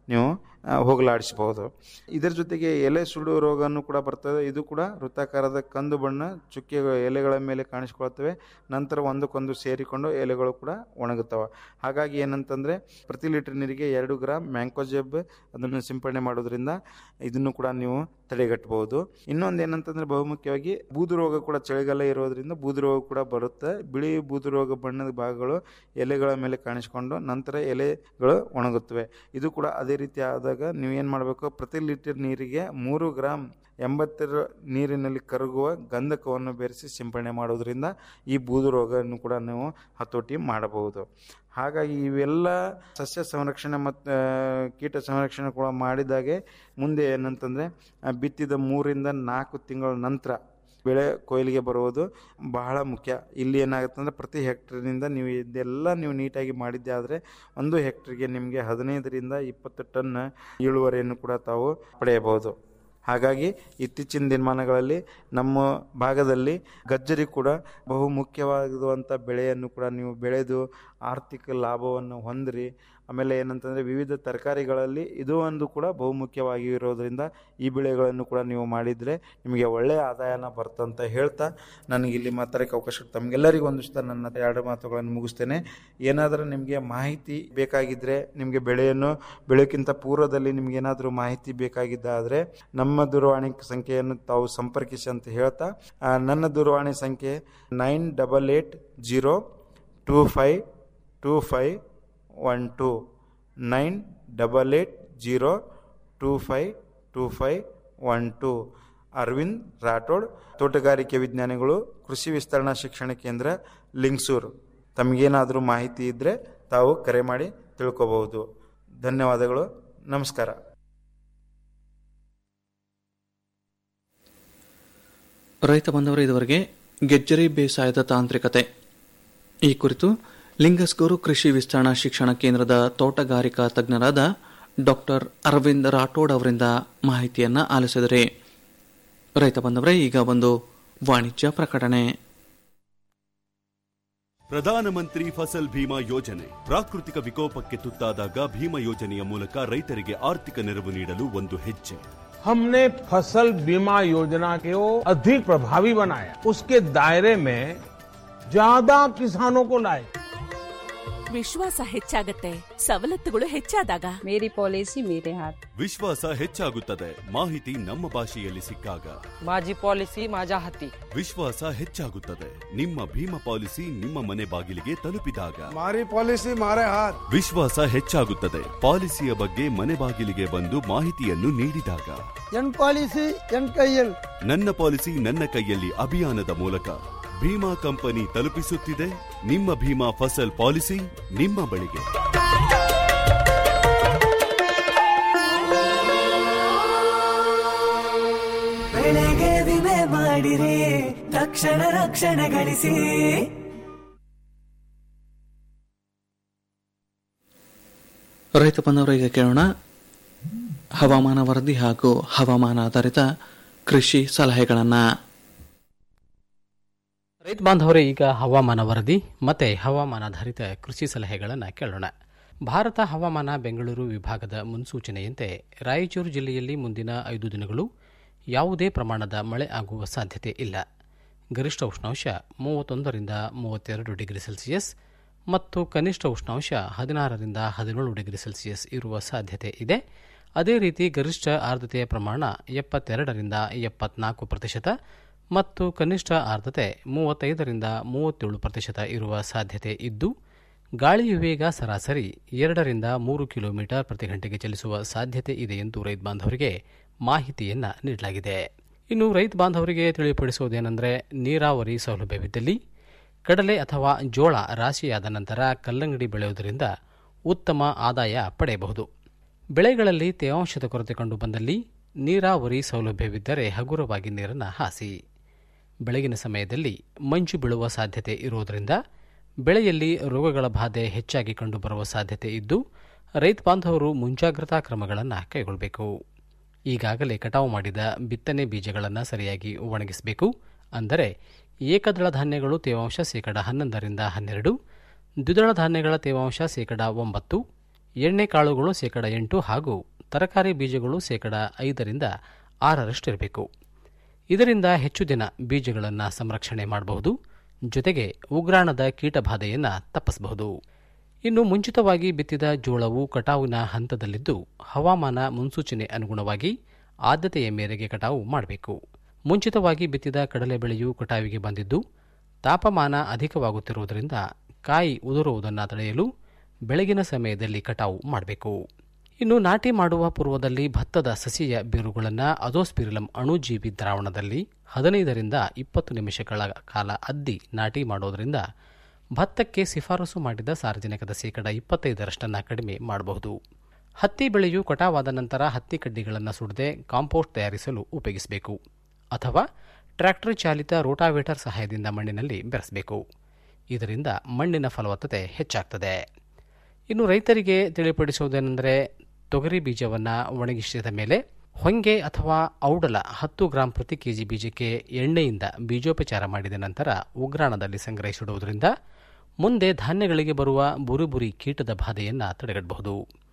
ನೀವು ಆ, ಹೋಗಲಾಡಿಸಬಹುದು ಇದರ ಜೊತೆಗೆ ಎಲೆ ಸುಡು ರೋಗನೂ ಕೂಡ ಬರ್ತದೆ ಇದು ಕೂಡ ವೃತ್ತಾಕಾರದ ಕಂದು ಬಣ್ಣ ಚುಕ್ಕೆ ಎಲೆಗಳ ಮೇಲೆ ಕಾಣಿಸ್ಕೊಳ್ತವೆ ನಂತರ ಒಂದಕ್ಕೊಂದು ಸೇರಿಕೊಂಡು ಎಲೆಗಳು ಕೂಡ ಒಣಗುತ್ತವೆ ಹಾಗಾಗಿ ಏನಂತಂದರೆ ಪ್ರತಿ ಲೀಟರ್ ನೀರಿಗೆ ಎರಡು ಗ್ರಾಮ್ ಮ್ಯಾಂಕೋಜೆಬ್ ಅದನ್ನು ಸಿಂಪಡಣೆ ಮಾಡೋದ್ರಿಂದ ಇದನ್ನು ಕೂಡ ನೀವು ತಡೆಗಟ್ಟಬಹುದು ಇನ್ನೊಂದು ಏನಂತಂದ್ರೆ ಬಹುಮುಖ್ಯವಾಗಿ ಬೂದು ರೋಗ ಕೂಡ ಚಳಿಗಾಲ ಇರೋದ್ರಿಂದ ಬೂದು ರೋಗ ಕೂಡ ಬರುತ್ತೆ ಬಿಳಿ ಬೂದು ರೋಗ ಬಣ್ಣದ ಭಾಗಗಳು ಎಲೆಗಳ ಮೇಲೆ ಕಾಣಿಸ್ಕೊಂಡು ನಂತರ ಎಲೆಗಳು ಒಣಗುತ್ತವೆ ಇದು ಕೂಡ ಅದೇ ರೀತಿ ಆದಾಗ ನೀವೇನು ಮಾಡಬೇಕು ಪ್ರತಿ ಲೀಟರ್ ನೀರಿಗೆ ಮೂರು ಗ್ರಾಮ್ ಎಂಬತ್ತರ ನೀರಿನಲ್ಲಿ ಕರಗುವ ಗಂಧಕವನ್ನು ಬೆರೆಸಿ ಸಿಂಪಡಣೆ ಮಾಡೋದ್ರಿಂದ ಈ ಬೂದು ರೋಗವನ್ನು ಕೂಡ ನೀವು ಹತೋಟಿ ಮಾಡಬಹುದು ಹಾಗಾಗಿ ಇವೆಲ್ಲ ಸಸ್ಯ ಸಂರಕ್ಷಣೆ ಮತ್ತು ಕೀಟ ಸಂರಕ್ಷಣೆ ಕೂಡ ಮಾಡಿದಾಗೆ ಮುಂದೆ ಏನಂತಂದರೆ ಬಿತ್ತಿದ ಮೂರಿಂದ ನಾಲ್ಕು ತಿಂಗಳ ನಂತರ ಬೆಳೆ ಕೊಯ್ಲಿಗೆ ಬರುವುದು ಬಹಳ ಮುಖ್ಯ ಇಲ್ಲಿ ಏನಾಗುತ್ತೆ ಅಂದರೆ ಪ್ರತಿ ಹೆಕ್ಟರ್ನಿಂದ ನೀವು ಇದೆಲ್ಲ ನೀವು ನೀಟಾಗಿ ಮಾಡಿದ್ದೆ ಆದರೆ ಒಂದು ಹೆಕ್ಟರ್ಗೆ ನಿಮಗೆ ಹದಿನೈದರಿಂದ ಇಪ್ಪತ್ತು ಟನ್ ಇಳುವರಿಯನ್ನು ಕೂಡ ತಾವು ಪಡೆಯಬಹುದು ಹಾಗಾಗಿ ಇತ್ತೀಚಿನ ದಿನಮಾನಗಳಲ್ಲಿ ನಮ್ಮ ಭಾಗದಲ್ಲಿ ಗಜ್ಜರಿ ಕೂಡ ಬಹು ಮುಖ್ಯವಾಗುವಂಥ ಬೆಳೆಯನ್ನು ಕೂಡ ನೀವು ಬೆಳೆದು ಆರ್ಥಿಕ ಲಾಭವನ್ನು ಹೊಂದಿರಿ ಆಮೇಲೆ ಏನಂತಂದರೆ ವಿವಿಧ ತರಕಾರಿಗಳಲ್ಲಿ ಇದು ಒಂದು ಕೂಡ ಬಹುಮುಖ್ಯವಾಗಿ ಇರೋದ್ರಿಂದ ಈ ಬೆಳೆಗಳನ್ನು ಕೂಡ ನೀವು ಮಾಡಿದರೆ ನಿಮಗೆ ಒಳ್ಳೆಯ ಆದಾಯನ ಬರ್ತಂತ ಹೇಳ್ತಾ ನನಗೆ ಇಲ್ಲಿ ಮಾತಾಡೋಕ್ಕೆ ಅವಕಾಶ ತಮಗೆಲ್ಲರಿಗೂ ಒಂದಿಷ್ಟ ನನ್ನ ಎರಡು ಮಾತುಗಳನ್ನು ಮುಗಿಸ್ತೇನೆ ಏನಾದರೂ ನಿಮಗೆ ಮಾಹಿತಿ ಬೇಕಾಗಿದ್ದರೆ ನಿಮಗೆ ಬೆಳೆಯನ್ನು ಬೆಳೆಯೋಕ್ಕಿಂತ ಪೂರ್ವದಲ್ಲಿ ನಿಮ್ಗೆ ಏನಾದರೂ ಮಾಹಿತಿ ಬೇಕಾಗಿದ್ದಾದರೆ ನಮ್ಮ ದೂರವಾಣಿ ಸಂಖ್ಯೆಯನ್ನು ತಾವು ಸಂಪರ್ಕಿಸಿ ಅಂತ ಹೇಳ್ತಾ ಆ, ನನ್ನ ದೂರವಾಣಿ ಸಂಖ್ಯೆ nine double eight zero two five two five one two nine double eight zero two five two five one two Arvind Rathod ತೋಟಗಾರಿಕೆ ವಿಜ್ಞಾನಿಗಳು ಕೃಷಿ ವಿಸ್ತರಣಾ ಶಿಕ್ಷಣ ಕೇಂದ್ರ ಲಿಂಗ್ಸೂರ್ ತಮಗೇನಾದರೂ ಮಾಹಿತಿ ಇದ್ದರೆ ತಾವು ಕರೆ ಮಾಡಿ ತಿಳ್ಕೊಬಹುದು ಧನ್ಯವಾದಗಳು ನಮಸ್ಕಾರ ರೈತ ಬಂದವರು ಇದುವರೆಗೆ ಗೆಜ್ಜರಿ ಬೇಸಾಯದ ತಾಂತ್ರಿಕತೆ ಈ ಕುರಿತು ಲಿಂಗಸ್ಗೂರು ಕೃಷಿ ವಿಸ್ತರಣಾ ಶಿಕ್ಷಣ ಕೇಂದ್ರದ ತೋಟಗಾರಿಕಾ ತಜ್ಞರಾದ ಡಾಕ್ಟರ್ ಅರವಿಂದ್ ರಾಠೋಡ್ ಅವರಿಂದ ಮಾಹಿತಿಯನ್ನ ಆಲಿಸಿದರೆ ರೈತ ಬಂದವರೇ ಈಗ ಒಂದು ವಾಣಿಜ್ಯ ಪ್ರಕಟಣೆ ಪ್ರಧಾನಮಂತ್ರಿ ಫಸಲ್ ಭೀಮಾ ಯೋಜನೆ ಪ್ರಾಕೃತಿಕ ವಿಕೋಪಕ್ಕೆ ತುತ್ತಾದಾಗ ಭೀಮಾ ಯೋಜನೆಯ ಮೂಲಕ ರೈತರಿಗೆ ಆರ್ಥಿಕ ನೆರವು ನೀಡಲು ಒಂದು ಹೆಜ್ಜೆ हमने फसल बीमा योजना को अधिक प्रभावी बनाया उसके दायरे में ज्यादा किसानों को लाए ವಿಶ್ವಾಸ ಹೆಚ್ಚಾಗತ್ತೆ ಸವಲತ್ತುಗಳು ಹೆಚ್ಚಾದಾಗ ಮೇರಿ ಪಾಲಿಸಿ ಮೇರೆ ಹಾತ್ ವಿಶ್ವಾಸ ಹೆಚ್ಚಾಗುತ್ತದೆ ಮಾಹಿತಿ ನಮ್ಮ ಭಾಷೆಯಲ್ಲಿ ಸಿಕ್ಕಾಗ माझी पॉलिसी माझ्या हाती ವಿಶ್ವಾಸ ಹೆಚ್ಚಾಗುತ್ತದೆ ನಿಮ್ಮ ಭೀಮಾ ಪಾಲಿಸಿ ನಿಮ್ಮ ಮನೆ ಬಾಗಿಲಿಗೆ ತಲುಪಿದಾಗ મારી પોલિસી મારે હાથ ವಿಶ್ವಾಸ ಹೆಚ್ಚಾಗುತ್ತದೆ ಪಾಲಿಸಿಯ ಬಗ್ಗೆ ಮನೆ ಬಾಗಿಲಿಗೆ ಬಂದು ಮಾಹಿತಿಯನ್ನು ನೀಡಿದಾಗ ಎನ್ ಪಾಲಿಸಿ ಎನ್ ಕೈಯಲ್ ನನ್ನ ಪಾಲಿಸಿ ನನ್ನ ಕೈಯಲ್ಲಿ ಅಭಿಯಾನದ ಮೂಲಕ ಭೀಮಾ ಕಂಪನಿ ತಲುಪಿಸುತ್ತಿದೆ ನಿಮ್ಮ ಭೀಮಾ ಫಸಲ್ ಪಾಲಿಸಿ ನಿಮ್ಮ ಬಳಿಗೆ ಬೆಳೆಗೆ ವಿಮೆ ಮಾಡಿರಿ ತಕ್ಷಣ ರಕ್ಷಣೆ ಗಳಿಸಿ ರೈತ ಬಂದವರು ಈಗ ಕೇಳೋಣ ಹವಾಮಾನ ವರದಿ ಹಾಗೂ ಹವಾಮಾನ ಆಧಾರಿತ ಕೃಷಿ ಸಲಹೆಗಳನ್ನು ರೈತ ಬಾಂಧವರೇ ಈಗ ಹವಾಮಾನ ವರದಿ ಮತ್ತೆ ಹವಾಮಾನಾಧಾರಿತ ಕೃಷಿ ಸಲಹೆಗಳನ್ನು ಕೇಳೋಣ ಭಾರತ ಹವಾಮಾನ ಬೆಂಗಳೂರು ವಿಭಾಗದ ಮುನ್ಸೂಚನೆಯಂತೆ ರಾಯಚೂರು ಜಿಲ್ಲೆಯಲ್ಲಿ ಮುಂದಿನ ಐದು ದಿನಗಳು ಯಾವುದೇ ಪ್ರಮಾಣದ ಮಳೆ ಆಗುವ ಸಾಧ್ಯತೆ ಇಲ್ಲ ಗರಿಷ್ಠ ಉಷ್ಣಾಂಶ ಮೂವತ್ತೊಂದರಿಂದ ಮೂವತ್ತೆರಡು ಡಿಗ್ರಿ ಸೆಲ್ಸಿಯಸ್ ಮತ್ತು ಕನಿಷ್ಠ ಉಷ್ಣಾಂಶ ಹದಿನಾರರಿಂದ ಹದಿನೇಳು ಡಿಗ್ರಿ ಸೆಲ್ಸಿಯಸ್ ಇರುವ ಸಾಧ್ಯತೆ ಇದೆ ಅದೇ ರೀತಿ ಗರಿಷ್ಠ ಆರ್ದ್ರತೆಯ ಪ್ರಮಾಣ ಎಪ್ಪತ್ತೆರಡರಿಂದ ಎಪ್ಪತ್ನಾಲ್ಕು ಪ್ರತಿಶತ ಮತ್ತು ಕನಿಷ್ಠ ಆರ್ದ್ರತೆ ಮೂವತ್ತೈದರಿಂದ ಮೂವತ್ತೇಳು ಪ್ರತಿಶತ ಇರುವ ಸಾಧ್ಯತೆ ಇದ್ದು ಗಾಳಿಯ ವೇಗ ಸರಾಸರಿ ಎರಡರಿಂದ ಮೂರು ಕಿಲೋಮೀಟರ್ ಪ್ರತಿ ಗಂಟೆಗೆ ಚಲಿಸುವ ಸಾಧ್ಯತೆ ಇದೆ ಎಂದು ರೈತ ಬಾಂಧವರಿಗೆ ಮಾಹಿತಿಯನ್ನ ನೀಡಲಾಗಿದೆ ಇನ್ನು ರೈತ ಬಾಂಧವರಿಗೆ ತಿಳಿಪಡಿಸುವುದೇನೆಂದರೆ ನೀರಾವರಿ ಸೌಲಭ್ಯವಿದ್ದಲ್ಲಿ ಕಡಲೆ ಅಥವಾ ಜೋಳ ರಾಶಿಯಾದ ನಂತರ ಕಲ್ಲಂಗಡಿ ಬೆಳೆಯುವುದರಿಂದ ಉತ್ತಮ ಆದಾಯ ಪಡೆಯಬಹುದು ಬೆಳೆಗಳಲ್ಲಿ ತೇವಾಂಶದ ಕೊರತೆ ಕಂಡು ಬಂದಲ್ಲಿ ನೀರಾವರಿ ಸೌಲಭ್ಯವಿದ್ದರೆ ಹಗುರವಾಗಿ ನೀರನ್ನು ಹಾಸಿ ಬೆಳಗಿನ ಸಮಯದಲ್ಲಿ ಮಂಜು ಬೀಳುವ ಸಾಧ್ಯತೆ ಇರುವುದರಿಂದ ಬೆಳೆಯಲ್ಲಿ ರೋಗಗಳ ಬಾಧೆ ಹೆಚ್ಚಾಗಿ ಕಂಡುಬರುವ ಸಾಧ್ಯತೆ ಇದ್ದು ರೈತ ಬಾಂಧವರು ಮುಂಜಾಗ್ರತಾ ಕ್ರಮಗಳನ್ನು ಕೈಗೊಳ್ಳಬೇಕು ಈಗಾಗಲೇ ಕಟಾವು ಮಾಡಿದ ಬಿತ್ತನೆ ಬೀಜಗಳನ್ನು ಸರಿಯಾಗಿ ಒಣಗಿಸಬೇಕು ಅಂದರೆ ಏಕದಳ ಧಾನ್ಯಗಳು ತೇವಾಂಶ ಶೇಕಡ ಹನ್ನೊಂದರಿಂದ ಹನ್ನೆರಡು ದ್ವಿದಳ ಧಾನ್ಯಗಳ ತೇವಾಂಶ ಶೇಕಡ ಒಂಬತ್ತು ಎಣ್ಣೆ ಕಾಳುಗಳು ಶೇಕಡ ಎಂಟು ಹಾಗೂ ತರಕಾರಿ ಬೀಜಗಳು ಶೇಕಡ ಐದರಿಂದ ಆರರಷ್ಟಿರಬೇಕು ಇದರಿಂದ ಹೆಚ್ಚು ದಿನ ಬೀಜಗಳನ್ನು ಸಂರಕ್ಷಣೆ ಮಾಡಬಹುದು ಜೊತೆಗೆ ಉಗ್ರಾಣದ ಕೀಟಬಾಧೆಯನ್ನು ತಪ್ಪಿಸಬಹುದು ಇನ್ನು ಮುಂಚಿತವಾಗಿ ಬಿತ್ತಿದ ಜೋಳವು ಕಟಾವಿನ ಹಂತದಲ್ಲಿದ್ದು ಹವಾಮಾನ ಮುನ್ಸೂಚನೆ ಅನುಗುಣವಾಗಿ ಆದ್ಯತೆಯ ಮೇರೆಗೆ ಕಟಾವು ಮಾಡಬೇಕು ಮುಂಚಿತವಾಗಿ ಬಿತ್ತಿದ ಕಡಲೆ ಬೆಳೆಯು ಕಟಾವಿಗೆ ಬಂದಿದ್ದು ತಾಪಮಾನ ಅಧಿಕವಾಗುತ್ತಿರುವುದರಿಂದ ಕಾಯಿ ಉದುರುವುದನ್ನು ತಡೆಯಲು ಬೆಳಗಿನ ಸಮಯದಲ್ಲಿ ಕಟಾವು ಮಾಡಬೇಕು ಇನ್ನು ನಾಟಿ ಮಾಡುವ ಪೂರ್ವದಲ್ಲಿ ಭತ್ತದ ಸಸಿಯ ಬೇರುಗಳನ್ನು ಅಜೋಸ್ಪಿರಿಲಂ ಅಣುಜೀವಿ ದ್ರಾವಣದಲ್ಲಿ ಹದಿನೈದರಿಂದ ಇಪ್ಪತ್ತು ನಿಮಿಷಗಳ ಕಾಲ ಅದ್ದಿ ನಾಟಿ ಮಾಡೋದರಿಂದ ಭತ್ತಕ್ಕೆ ಶಿಫಾರಸು ಮಾಡಿದ ಸಾರ್ವಜನಿಕದ ಶೇಕಡ ಇಪ್ಪತ್ತೈದರಷ್ಟನ್ನು ಕಡಿಮೆ ಮಾಡಬಹುದು ಹತ್ತಿ ಬೆಳೆಯು ಕಟಾವಾದ ನಂತರ ಹತ್ತಿ ಕಡ್ಡಿಗಳನ್ನು ಸುಡದೆ ಕಾಂಪೋಸ್ಟ್ ತಯಾರಿಸಲು ಉಪಯೋಗಿಸಬೇಕು ಅಥವಾ ಟ್ರ್ಯಾಕ್ಟರ್ ಚಾಲಿತ ರೋಟಾವೇಟರ್ ಸಹಾಯದಿಂದ ಮಣ್ಣಿನಲ್ಲಿ ಬೆರೆಸಬೇಕು ಇದರಿಂದ ಮಣ್ಣಿನ ಫಲವತ್ತತೆ ಹೆಚ್ಚಾಗ್ತದೆ ಇನ್ನು ರೈತರಿಗೆ ತಿಳಿಪಡಿಸುವುದೇನೆಂದರೆ ತೊಗರಿ ಬೀಜವನ್ನು ಒಣಗಿಸಿದ ಮೇಲೆ ಹೊಂಗೆ ಅಥವಾ ಔಡಲ ಹತ್ತು ಗ್ರಾಂ ಪ್ರತಿ ಕೆಜಿ ಬೀಜಕ್ಕೆ ಎಣ್ಣೆಯಿಂದ ಬೀಜೋಪಚಾರ ಮಾಡಿದ ನಂತರ ಉಗ್ರಾಣದಲ್ಲಿ ಸಂಗ್ರಹಿಸಿಡುವುದರಿಂದ ಮುಂದೆ ಧಾನ್ಯಗಳಿಗೆ ಬರುವ ಬುರುಬುರಿ ಕೀಟದ ಬಾಧೆಯನ್ನು ತಡೆಗಟ್ಟಬಹುದು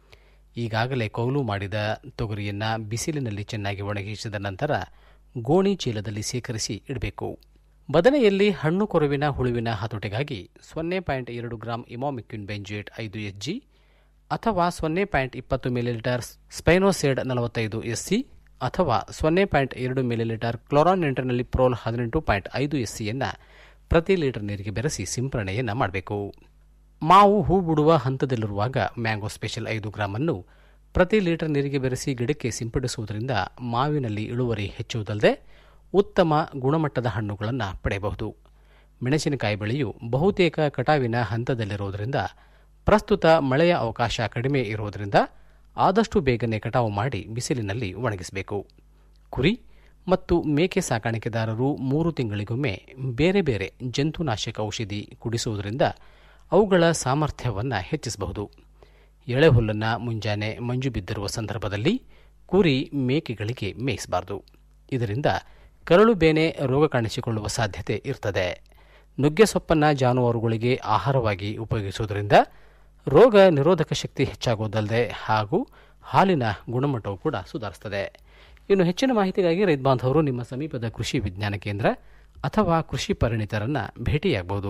ಈಗಾಗಲೇ ಕೊಯ್ಲು ಮಾಡಿದ ತೊಗರಿಯನ್ನು ಬಿಸಿಲಿನಲ್ಲಿ ಚೆನ್ನಾಗಿ ಒಣಗಿಸಿದ ನಂತರ ಗೋಣಿ ಚೀಲದಲ್ಲಿ ಶೇಖರಿಸಿ ಇಡಬೇಕು ಬದನೆಯಲ್ಲಿ ಹಣ್ಣು ಕೊರವಿನ ಹುಳುವಿನ ಹತೋಟಿಗಾಗಿ ಸೊನ್ನೆ ಪಾಯಿಂಟ್ ಎರಡು ಗ್ರಾಂ ಇಮಾಮಿಕ್ಯುನ್ ಬೆಂಜೇಟ್ ಐದು ಎಸ್ಜಿ ಅಥವಾ ಸೊನ್ನೆ ಪಾಯಿಂಟ್ ಇಪ್ಪತ್ತು ಮಿಲಿಲೀಟರ್ ಸ್ಪೈನೋಸೆಡ್ ನಲವತ್ತೈದು ಎಸ್ಸಿ ಅಥವಾ ಸೊನ್ನೆ ಪಾಯಿಂಟ್ ಎರಡು ಮಿಲಿಲೀಟರ್ ಕ್ಲೋರಾನ್ ಇಂಟರ್ನಲ್ಲಿ ಪ್ರೋಲ್ ಹದಿನೆಂಟು ಪಾಯಿಂಟ್ ಐದು ಎಸ್ಸಿಯನ್ನು ಪ್ರತಿ ಲೀಟರ್ ನೀರಿಗೆ ಬೆರೆಸಿ ಸಿಂಪರಣೆಯನ್ನು ಮಾಡಬೇಕು ಮಾವು ಹೂ ಬಿಡುವ ಹಂತದಲ್ಲಿರುವಾಗ ಮ್ಯಾಂಗೋ ಸ್ಪೆಷಲ್ ಐದು ಗ್ರಾಮ್ ಅನ್ನು ಪ್ರತಿ ಲೀಟರ್ ನೀರಿಗೆ ಬೆರೆಸಿ ಗಿಡಕ್ಕೆ ಸಿಂಪಡಿಸುವುದರಿಂದ ಮಾವಿನಲ್ಲಿ ಇಳುವರಿ ಹೆಚ್ಚುವುದಲ್ಲದೆ ಉತ್ತಮ ಗುಣಮಟ್ಟದ ಹಣ್ಣುಗಳನ್ನು ಪಡೆಯಬಹುದು ಮೆಣಸಿನಕಾಯಿ ಬೆಳೆಯು ಬಹುತೇಕ ಕಟಾವಿನ ಹಂತದಲ್ಲಿರುವುದರಿಂದ ಪ್ರಸ್ತುತ ಮಳೆಯ ಅವಕಾಶ ಕಡಿಮೆ ಇರುವುದರಿಂದ ಆದಷ್ಟು ಬೇಗನೆ ಕಟಾವು ಮಾಡಿ ಬಿಸಿಲಿನಲ್ಲಿ ಒಣಗಿಸಬೇಕು ಕುರಿ ಮತ್ತು ಮೇಕೆ ಸಾಕಾಣಿಕೆದಾರರು ಮೂರು ತಿಂಗಳಿಗೊಮ್ಮೆ ಬೇರೆ ಬೇರೆ ಜಂತುನಾಶಕ ಔಷಧಿ ಕುಡಿಸುವುದರಿಂದ ಅವುಗಳ ಸಾಮರ್ಥ್ಯವನ್ನು ಹೆಚ್ಚಿಸಬಹುದು ಎಳೆಹುಲ್ಲನ್ನು ಮುಂಜಾನೆ ಮಂಜು ಬಿದ್ದಿರುವ ಸಂದರ್ಭದಲ್ಲಿ ಕುರಿ ಮೇಕೆಗಳಿಗೆ ಮೇಯಿಸಬಾರದು ಇದರಿಂದ ಕರಳು ಬೇನೆ ರೋಗ ಕಾಣಿಸಿಕೊಳ್ಳುವ ಸಾಧ್ಯತೆ ಇರ್ತದೆ ನುಗ್ಗೆ ಸೊಪ್ಪನ್ನು ಜಾನುವಾರುಗಳಿಗೆ ಆಹಾರವಾಗಿ ಉಪಯೋಗಿಸುವುದರಿಂದ ರೋಗ ನಿರೋಧಕ ಶಕ್ತಿ ಹೆಚ್ಚಾಗುವುದಲ್ಲದೆ ಹಾಗೂ ಹಾಲಿನ ಗುಣಮಟ್ಟವು ಕೂಡ ಸುಧಾರಿಸುತ್ತದೆ ಇನ್ನು ಹೆಚ್ಚಿನ ಮಾಹಿತಿಗಾಗಿ ರೈತ ಬಾಂಧವರು ನಿಮ್ಮ ಸಮೀಪದ ಕೃಷಿ ವಿಜ್ಞಾನ ಕೇಂದ್ರ ಅಥವಾ ಕೃಷಿ ಪರಿಣಿತರನ್ನ ಭೇಟಿಯಾಗಬಹುದು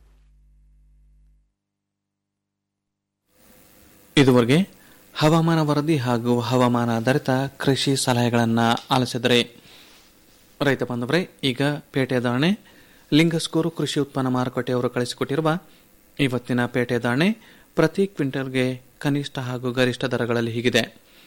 ಇದುವರೆಗೆ ಹವಾಮಾನ ವರದಿ ಹಾಗೂ ಹವಾಮಾನ ಆಧಾರಿತ ಕೃಷಿ ಸಲಹೆಗಳನ್ನು ಆಲಿಸಿದರೆ ರೈತ ಬಾಂಧವರೇ ಈಗ ಪೇಟೆ ದಾಣೆ ಲಿಂಗಸ್ಕೂರು ಕೃಷಿ ಉತ್ಪನ್ನ ಮಾರುಕಟ್ಟೆಯವರು ಕಳಿಸಿಕೊಟ್ಟಿರುವ ಇವತ್ತಿನ ಪೇಟೆ ದಾಣೆ ಪ್ರತಿ ಕ್ವಿಂಟಲ್ಗೆ ಕನಿಷ್ಠ ಹಾಗೂ ಗರಿಷ್ಠ ದರಗಳಲ್ಲಿ ಹೀಗಿದೆ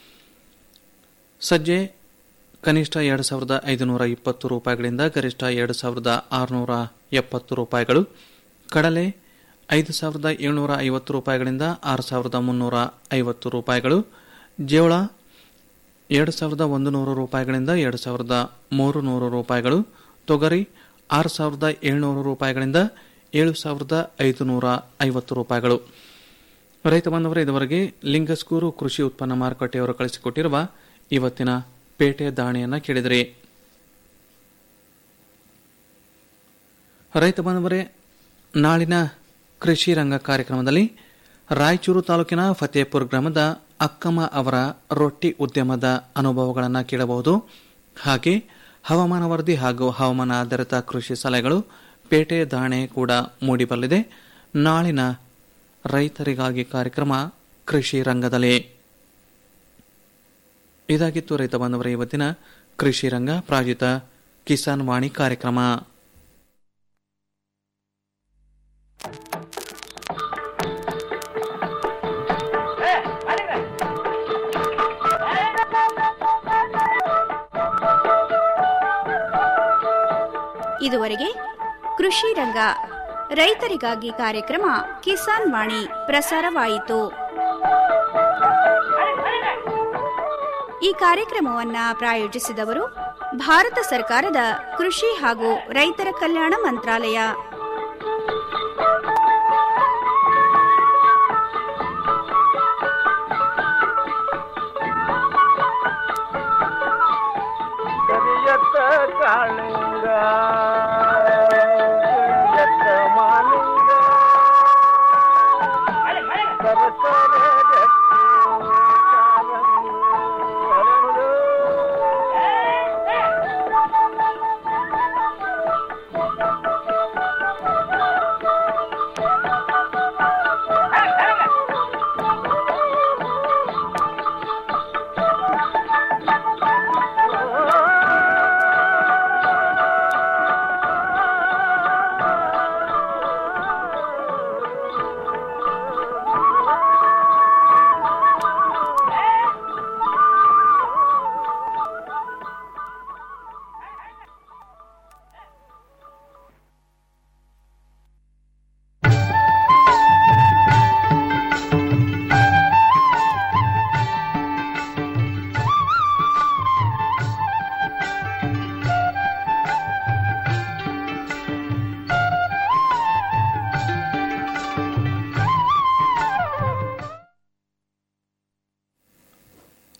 ಸಜ್ಜೆ ಕನಿಷ್ಠ ಎರಡು ಸಾವಿರದ ಐದುನೂರ ಇಪ್ಪತ್ತು ರೂಪಾಯಿಗಳಿಂದ ಗರಿಷ್ಠ ಎರಡು ಸಾವಿರದ ಆರುನೂರ ಎಪ್ಪತ್ತು ರೂಪಾಯಿಗಳು ಕಡಲೆ ಐದು ಸಾವಿರದ ಏಳ್ನೂರ ಐವತ್ತು ರೂಪಾಯಿಗಳಿಂದ ಆರು ಸಾವಿರದ ಮುನ್ನೂರ ಐವತ್ತು ರೂಪಾಯಿಗಳು ಜೋಳ ಎರಡು ಸಾವಿರದ ಒಂದು ನೂರು ರೂಪಾಯಿಗಳಿಂದ ಎರಡು ಸಾವಿರದ ಮೂರು ನೂರು ರೂಪಾಯಿಗಳು ತೊಗರಿ ಆರು ಸಾವಿರದ ಏಳ್ನೂರು ರೂಪಾಯಿಗಳಿಂದ ಏಳು ಸಾವಿರದ ಐದು ನೂರ ಐವತ್ತು ರೂಪಾಯಿಗಳು ರೈತ ಬಾಂಧವರೇ ಇದುವರೆಗೆ ಲಿಂಗಸ್ಕೂರು ಕೃಷಿ ಉತ್ಪನ್ನ ಮಾರುಕಟ್ಟೆಯವರು ಕಳಿಸಿಕೊಟ್ಟಿರುವ ಇವತ್ತಿನ ಪೇಟೆ ದಾಣಿಯನ್ನು ಕೇಳಿದ್ರಿ ರೈತ ಬಾಂಧವರೇ ನಾಳಿನ ಕೃಷಿ ರಂಗ ಕಾರ್ಯಕ್ರಮದಲ್ಲಿ ರಾಯಚೂರು ತಾಲೂಕಿನ ಫತೇಪುರ ಗ್ರಾಮದ ಅಕ್ಕಮ್ಮ ಅವರ ರೊಟ್ಟಿ ಉದ್ಯಮದ ಅನುಭವಗಳನ್ನು ಕೇಳಬಹುದು ಹಾಗೆ ಹವಾಮಾನ ವರದಿ ಹಾಗೂ ಹವಾಮಾನ ಆಧಾರಿತ ಕೃಷಿ ಸಲಹೆಗಳು ಪೇಟೆ ದಾಣೆ ಕೂಡ ಮೂಡಿಬರಲಿದೆ ನಾಳಿನ ರೈತರಿಗಾಗಿ ಕಾರ್ಯಕ್ರಮ ಕೃಷಿ ರಂಗದಲ್ಲಿ ಇದಾಗಿತ್ತು ರೈತ ಬಾಂಧವರ ಇವತ್ತಿನ ಕೃಷಿ ರಂಗ ಪ್ರಾಯೋಜಿತ ಕಿಸಾನ್ ವಾಣಿ ಕಾರ್ಯಕ್ರಮ ಇದುವರೆಗೆ ಕೃಷಿ ರಂಗ ರೈತರಿಗಾಗಿ ಕಾರ್ಯಕ್ರಮ ಕಿಸಾನ್ ವಾಣಿ ಪ್ರಸಾರವಾಯಿತು ಈ ಕಾರ್ಯಕ್ರಮವನ್ನ ಪ್ರಾಯೋಜಿಸಿದವರು ಭಾರತ ಸರ್ಕಾರದ ಕೃಷಿ ಹಾಗೂ ರೈತರ ಕಲ್ಯಾಣ ಮಂತ್ರಾಲಯ ಕರಿಯತ್ತ ಕಾಳಿಂಗ ಕರಿಯತ್ತ ಮಾಲಿಂಗ ಸರಸರ ಗಟ್ಟಿ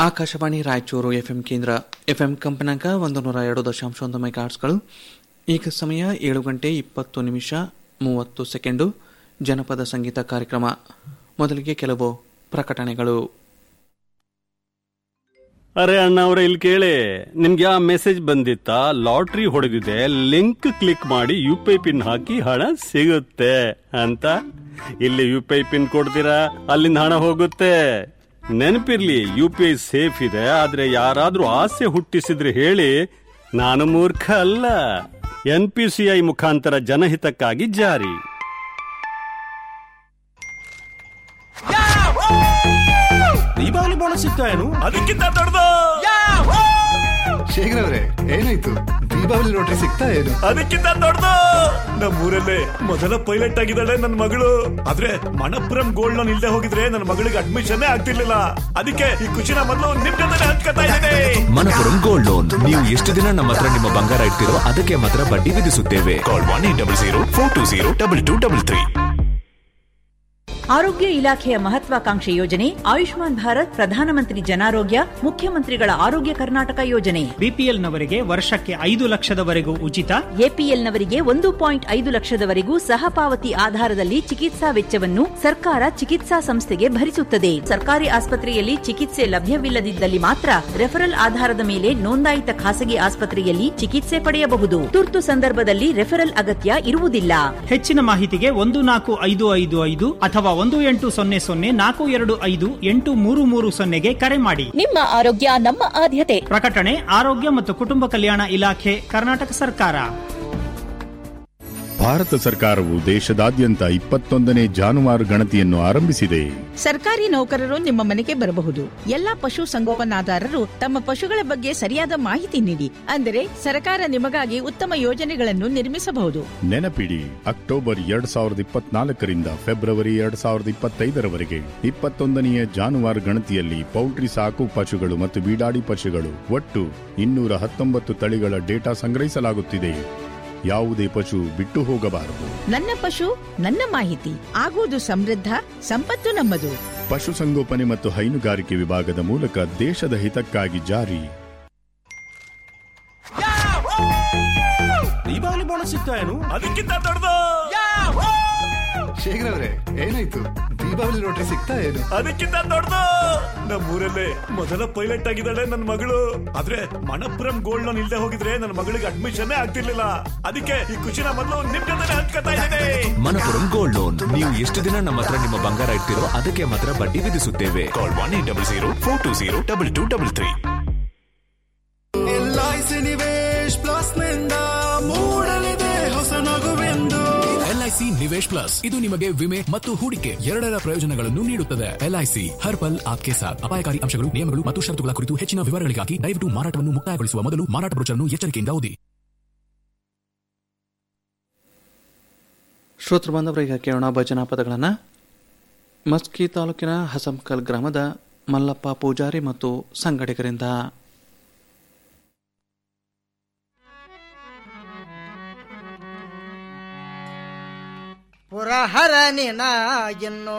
ಆಕಾಶವಾಣಿ ರಾಯಚೂರು ಎಫ್ಎಂ ಕೇಂದ್ರ ಎಫ್ಎಂ ಕಂಪನಾಂಕ ಒಂದು ನೂರ ಎರಡು ದಶಾಂಶ ಒಂದು ಮೆಗಾಟ್ಸ್ಗಳು ಈಗ ಸಮಯ ಏಳು ಗಂಟೆ ಇಪ್ಪತ್ತು ನಿಮಿಷ ಮೂವತ್ತು ಸೆಕೆಂಡು ಜನಪದ ಸಂಗೀತ ಕಾರ್ಯಕ್ರಮ ಮೊದಲಿಗೆ ಕೆಲವು ಪ್ರಕಟಣೆಗಳು ಅರೆ ಅಣ್ಣ ಅವ್ರೆ ಇಲ್ಲಿ ಕೇಳಿ ನಿಮ್ಗೆ ಆ ಮೆಸೇಜ್ ಬಂದಿತ್ತಾ ಲಾಟ್ರಿ ಹೊಡೆದಿದೆ ಲಿಂಕ್ ಕ್ಲಿಕ್ ಮಾಡಿ ಯು ಪಿ ಐ ಪಿನ್ ಹಾಕಿ ಹಣ ಸಿಗುತ್ತೆ ಅಂತ ಇಲ್ಲಿ ಯು ಪಿ ಐ ಪಿನ್ ಕೊಡ್ತೀರಾ ಅಲ್ಲಿಂದ ಹಣ ಹೋಗುತ್ತೆ ನೆನಪಿರ್ಲಿ ಯು ಪಿ ಐ ಸೇಫ್ ಇದೆ ಆದ್ರೆ ಯಾರಾದ್ರೂ ಆಸೆ ಹುಟ್ಟಿಸಿದ್ರೆ ಹೇಳಿ ನಾನು ಮೂರ್ಖ ಅಲ್ಲ ಎನ್ ಪಿ ಸಿ ಐ ಮುಖಾಂತರ ಜನಹಿತಕ್ಕಾಗಿ ಜಾರಿ ದೀಪಾವಳಿ ಬೋನಸ್ ಸಿಗ್ತಾ ಏನು ಅದಕ್ಕಿಂತ ದೊಡ್ಡದು ಶೇಖರ್ ಅವ್ರೆ ಏನಾಯ್ತು ದೀಪಾವಳಿ ನೋಟ್ರಿ ಸಿಗ್ತಾ ಏನು ಅದಕ್ಕಿಂತ ದೊಡ್ಡದು ನಮ್ಮೂರಲ್ಲೇ ಮೊದಲ ಪೈಲಟ್ ಆಗಿದ್ದಾಳೆ ನನ್ನ ಮಗಳು ಆದ್ರೆ ಮಣಪುರಂ ಗೋಲ್ಡ್ ಲೋನ್ ಇಲ್ಲದೆ ಹೋಗಿದ್ರೆ ನನ್ನ ಮಗಳಿಗೆ ಅಡ್ಮಿಷನ್ ಆಗ್ತಿರ್ಲಿಲ್ಲ ಅದಕ್ಕೆ ಈ ಖುಷಿನ ಮೊದಲು ನಿಮ್ ಜೊತೆ ಹಂಚ್ಕೊತಾ ಇದ್ದೇನೆ ಮನಪುರಂ ಗೋಲ್ಡ್ ಲೋನ್ ನೀವು ಎಷ್ಟು ದಿನ ನಮ್ಮ ಹತ್ರ ನಿಮ್ಮ ಬಂಗಾರ ಇಡ್ತಿರೋ ಅದಕ್ಕೆ ಮಾತ್ರ ಬಡ್ಡಿ ವಿಧಿಸುತ್ತೇವೆ call one eight double zero four two zero double two double three ಆರೋಗ್ಯ ಇಲಾಖೆಯ ಮಹತ್ವಾಕಾಂಕ್ಷೆ ಯೋಜನೆ ಆಯುಷ್ಮಾನ್ ಭಾರತ್ ಪ್ರಧಾನಮಂತ್ರಿ ಜನಾರೋಗ್ಯ ಮುಖ್ಯಮಂತ್ರಿಗಳ ಆರೋಗ್ಯ ಕರ್ನಾಟಕ ಯೋಜನೆ ಬಿಪಿಎಲ್ನವರಿಗೆ ವರ್ಷಕ್ಕೆ ಐದು ಲಕ್ಷದವರೆಗೂ ಉಚಿತ ಎಪಿಎಲ್ನವರಿಗೆ ಒಂದು ಪಾಯಿಂಟ್ ಐದು ಲಕ್ಷದವರೆಗೂ ಸಹ ಪಾವತಿ ಆಧಾರದಲ್ಲಿ ಚಿಕಿತ್ಸಾ ವೆಚ್ಚವನ್ನು ಸರ್ಕಾರ ಚಿಕಿತ್ಸಾ ಸಂಸ್ಥೆಗೆ ಭರಿಸುತ್ತದೆ ಸರ್ಕಾರಿ ಆಸ್ಪತ್ರೆಯಲ್ಲಿ ಚಿಕಿತ್ಸೆ ಲಭ್ಯವಿಲ್ಲದಿದ್ದಲ್ಲಿ ಮಾತ್ರ ರೆಫರಲ್ ಆಧಾರದ ಮೇಲೆ ನೋಂದಾಯಿತ ಖಾಸಗಿ ಆಸ್ಪತ್ರೆಯಲ್ಲಿ ಚಿಕಿತ್ಸೆ ಪಡೆಯಬಹುದು ತುರ್ತು ಸಂದರ್ಭದಲ್ಲಿ ರೆಫರಲ್ ಅಗತ್ಯ ಇರುವುದಿಲ್ಲ ಹೆಚ್ಚಿನ ಮಾಹಿತಿಗೆ ಒಂದು ನಾಲ್ಕು ಐದು ಐದು ಐದು ಅಥವಾ ಒಂದು ಎಂಟು ಸೊನ್ನೆ ಸೊನ್ನೆ ನಾಲ್ಕು ಎರಡು ಐದು ಎಂಟು ಮೂರು ಮೂರು ಸೊನ್ನೆಗೆ ಕರೆ ಮಾಡಿ ನಿಮ್ಮ ಆರೋಗ್ಯ ನಮ್ಮ ಆದ್ಯತೆ ಪ್ರಕಟಣೆ ಆರೋಗ್ಯ ಮತ್ತು ಕುಟುಂಬ ಕಲ್ಯಾಣ ಇಲಾಖೆ ಕರ್ನಾಟಕ ಸರ್ಕಾರ ಭಾರತ ಸರ್ಕಾರವು ದೇಶದಾದ್ಯಂತ ಇಪ್ಪತ್ತೊಂದನೇ ಜಾನುವಾರು ಗಣತಿಯನ್ನು ಆರಂಭಿಸಿದೆ ಸರ್ಕಾರಿ ನೌಕರರು ನಿಮ್ಮ ಮನೆಗೆ ಬರಬಹುದು ಎಲ್ಲಾ ಪಶು ಸಂಗೋಪನಾದಾರರು ತಮ್ಮ ಪಶುಗಳ ಬಗ್ಗೆ ಸರಿಯಾದ ಮಾಹಿತಿ ನೀಡಿ ಅಂದರೆ ಸರ್ಕಾರ ನಿಮಗಾಗಿ ಉತ್ತಮ ಯೋಜನೆಗಳನ್ನು ನಿರ್ಮಿಸಬಹುದು ನೆನಪಿಡಿ ಅಕ್ಟೋಬರ್ ಎರಡ್ ಸಾವಿರದ ಇಪ್ಪತ್ನಾಲ್ಕರಿಂದ ಫೆಬ್ರವರಿ ಎರಡ್ ಸಾವಿರದ ಇಪ್ಪತ್ತೈದರವರೆಗೆ ಇಪ್ಪತ್ತೊಂದನೆಯ ಜಾನುವಾರು ಗಣತಿಯಲ್ಲಿ ಪೌಲ್ಟ್ರಿ ಸಾಕು ಪಶುಗಳು ಮತ್ತು ಬೀಡಾಡಿ ಪಶುಗಳು ಒಟ್ಟು ಇನ್ನೂರ ಹತ್ತೊಂಬತ್ತು ತಳಿಗಳ ಡೇಟಾ ಸಂಗ್ರಹಿಸಲಾಗುತ್ತಿದೆ ಯಾವುದೇ ಪಶು ಬಿಟ್ಟು ಹೋಗಬಾರದು ನನ್ನ ಪಶು ನನ್ನ ಮಾಹಿತಿ ಆಗುವುದು ಸಮೃದ್ಧ ಸಂಪತ್ತು ನಮ್ಮದು ಪಶುಸಂಗೋಪನೆ ಮತ್ತು ಹೈನುಗಾರಿಕೆ ವಿಭಾಗದ ಮೂಲಕ ದೇಶದ ಹಿತಕ್ಕಾಗಿ ಜಾರಿ ದೀಪಾವಳಿ ಬೋನಸ್ ಸಿಗ್ತಾ ಏನು ಅದಕ್ಕಿಂತ ದೊಡ್ಡದು ಶೇಖರ್ ಅವ್ರೆ ಏನಾಯ್ತು ದೀಪಾವಳಿ ನೋಟ್ರಿ ಸಿಗ್ತಾ ಏನು ಅದಕ್ಕಿಂತ ದೊಡ್ಡದು ನಮ್ಮೂರಲ್ಲೇ ಮೊದಲ ಪೈಲಟ್ ಆಗಿದ್ದಾಳೆ ನನ್ನ ಮಗಳು ಆದ್ರೆ ಮಣಪುರಂ ಗೋಲ್ಡ್ ಲೋನ್ ಇಲ್ಲದೆ ಹೋಗಿದ್ರೆ ನನ್ನ ಮಗಳಿಗೆ ಅಡ್ಮಿಷನ್ ಆಗ್ತಿರ್ಲಿಲ್ಲ ಅದಕ್ಕೆ ಈ ಖುಷಿನ ಮೊದಲು ನಿಮ್ ಜೊತೆ ಹಂಚ್ಕೊತಾ ಇದ್ದೇನೆ ಮನಪುರಂ ಗೋಲ್ಡ್ ಲೋನ್ ನೀವು ಎಷ್ಟು ದಿನ ನಮ್ಮ ಹತ್ರ ನಿಮ್ಮ ಬಂಗಾರ ಇಡ್ತಿರೋ ಅದಕ್ಕೆ ಮಾತ್ರ ಬಡ್ಡಿ ವಿಧಿಸುತ್ತೇವೆ call one eight double zero four two zero double two double three LIC Nivesh plus ನಿಂದ ಮೂಡಲಿದೆ ಹೊಸ ನಗುವೆಂದು ಎಲ್ಐಸಿ ನಿವೇಶ್ ಪ್ಲಸ್ ಇದು ನಿಮಗೆ ವಿಮೆ ಮತ್ತು ಹೂಡಿಕೆ ಎರಡರ ಪ್ರಯೋಜನಗಳನ್ನು ನೀಡುತ್ತದೆ ಎಲ್ಐಸಿ ಹರ್ ಪಲ್ ಆಪ್ಕೆ ಸಾಥ್ ಅಪಾಯಕಾರಿ ಅಂಶಗಳು ನಿಯಮಗಳು ಮತ್ತು ಷರತ್ತುಗಳ ಕುರಿತು ಹೆಚ್ಚಿನ ವಿವರಗಳಿಗಾಗಿ ದಯವಿಟ್ಟು ಮಾರಾಟವನ್ನು ಮುಕ್ತಾಯಗೊಳಿಸುವ ಮೊದಲು ಮಾರಾಟ ಬ್ರೋಚರ್ನ್ನು ಎಚ್ಚರಿಕೆಯಿಂದ ಓದಿ ಶ್ರೋತೃ ಬಾಂಧವರೀಗ ಕೇಳೋಣ ಭಜನಾ ಪದಗಳನ್ನು ಮಸ್ಕಿ ತಾಲೂಕಿನ ಹಸಂಕಲ್ ಗ್ರಾಮದ ಮಲ್ಲಪ್ಪ ಪೂಜಾರಿ ಮತ್ತು ಸಂಗಡಿಗರಿಂದ ಪುರಹರ ನಿನಾಗಿನ್ನು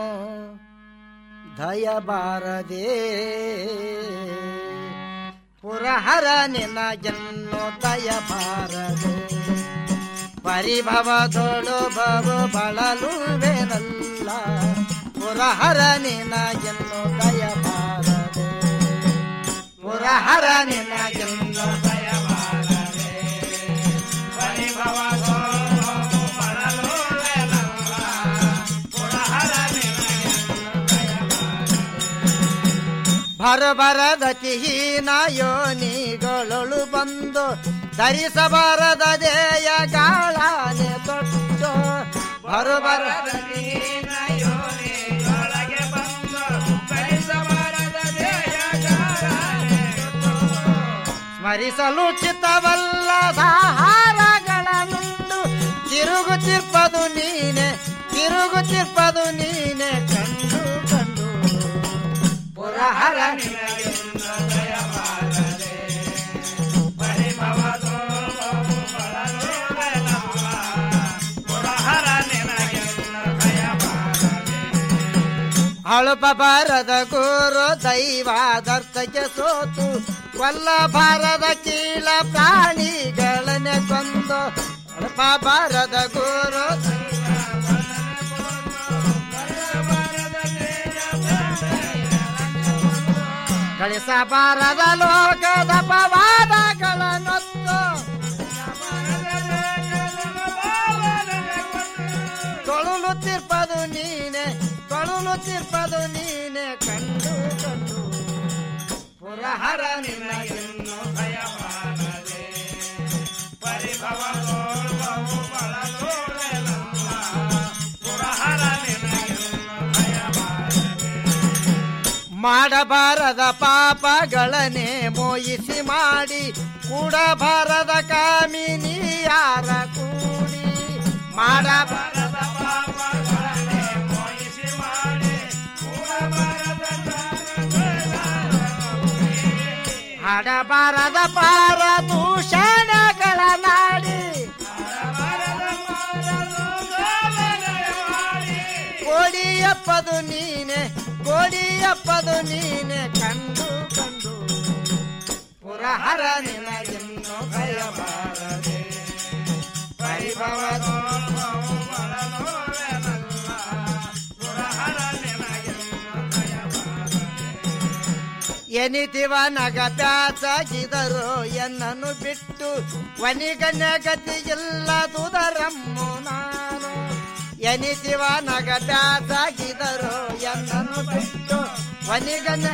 ದಯಬಾರದೆ ಪುರಹರ ನಿನಗೆನ್ನು ದಯಬಾರದೆ ಪರಿಭವದೊಳು ಬವು ಬಳಲುವೆನಲ್ಲ ಪುರಹರ ನಿನಗೆನ್ನು ದಯಬಾರದೆ ಪುರಹರ ನಿನಗೆನ್ನು ದಯಬಾರದೆ ಪರಿಭವದೊಳು ಭರಭರದತಿಹೀನ ಯೋನಿಗಳೊಳು ಬಂದು ಧರಿಸಬಾರದ ದೇಯ ಗಾಳಾನೆ ತೊಟ್ಟು ಭರಭರದತಿಹೀನ ಯೋನಿಗಳೊಳಗೆ ಬಂದು ಧರಿಸಬಾರದ ದೇಯ ಗಾಳಾನೆ ಸ್ಮರಿಸಲು ಚಿತ್ತವಲ್ಲದ ಹಾರಗಳನ್ನುಂಡು ತಿರುಗುತ್ತಿರ್ಪದು ನೀನೆ ತಿರುಗುತ್ತಿರ್ಪದು ನೀನೆ ಕಂಡು ಕಂಡು ಪುರಹರ ನಿನಗೆಂದು ದಯಮಾಡದೆ ಪರಿಭವದೋ ಬಳಲುವೆನವ್ವ. ಪುರಹರ ನಿನಗೆಂದು ದಯಮಾಡದೆ ಅಳುಪ ಬಾರದ ಗುರು ದೈವಾದರ್ಥಕ್ಕೆ ಸೋತು ಕೊಲ್ಲ ಬಾರದ ಕೀಳ ಪ್ರಾಣಿಗಳನ್ನೇ ಕೊಂದು ಅಳುಪ ಬಾರದ ಗುರು ಗಳಿಸಬಾರದ ಲೋಕದ ಪವಾದಗಳನ್ನೊತ್ತು ತೊಳುಲುತ್ತಿರ್ಪದು ನೀನೆ ತೊಳುಲುತ್ತಿರ್ಪದು ನೀನೆ ಕಂಡು ಕಂಡು ಪುರಹರ ನಿನ್ನ ಇನ್ನು ಭಯವಾಗದೆ ಪರಿಭವ ತೋರುವವು ಬಳಲೋಳೆನಮ್ಮ. ಪುರಹರ ನಿನಗಿನ್ನು ಭಯವಾಗದೆ. ಮಾಡಬಾರದ ಪಾಪಗಳನ್ನೇ ಮೋಯಿಸಿ ಮಾಡಿ ಕೂಡಬಾರದ ಕಾಮಿನಿ ಯಾರ ಕೂಡಿ ಮಾಡಬಾರದ ಪಾಪಗಳನ್ನೇ ಮೋಯಿಸಿ ಮಾಡಿ ಕೂಡಬಾರದ ಹಾಡಬಾರದ ಪಾರ ದೂಷಣಗಳ ನಾಡಿ ಕೋಡಿಯಪ್ಪದು ನೀನೆ ಕೋಡಿಯಪ್ಪದು ನೀನೆ ಕಂಡು ಕಂಡು ಪುರಹರ ನಿನಗಿನ್ನು ಭಯಬಾರದೆ ಪರಿಭವ ಎನಿತಿವ ನಗ ಪ್ಯಾಸಾಗಿದರು ಎನ್ನನ್ನು ಬಿಟ್ಟು ವನಿಗನ ಗತಿಯಿಲ್ಲದುದರಮ್ಮು ನಾನು ಎನಿತಿವ ನಗ ಪ್ಯಾಸಾಗಿದರು ಎನ್ನನ್ನು ಬಿಟ್ಟು ವನಿಗನ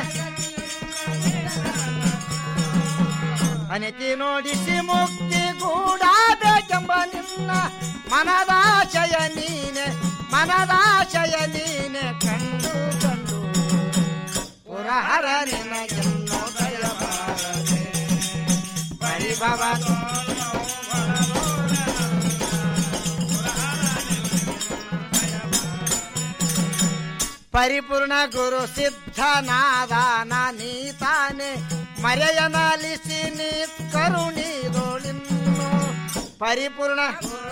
ಅನಿತಿ ನೋಡಿಸಿ ಮುಕ್ತಿ ಗೂಡಬೇಕೆಂಬ ನಿನ್ನ ಮನದಾಶಯ ನೀನೆ ಮನದಾಶಯ ನೀನೆ ಕಂಡು ಕಂಡು ಪುರಹರ ನಿನಗೆನ್ನು ದಯಬಾರದೆ ಪರಿಭವ ಪರಿಪೂರ್ಣ ಗುರು ಸಿದ್ಧನಾದಾನ ನೀತಾನೆ ಮರೆಯನಾಲಿಸಿ ನೀ ಕರುಣಿದೋಳಿನ್ನು ಪರಿಪೂರ್ಣ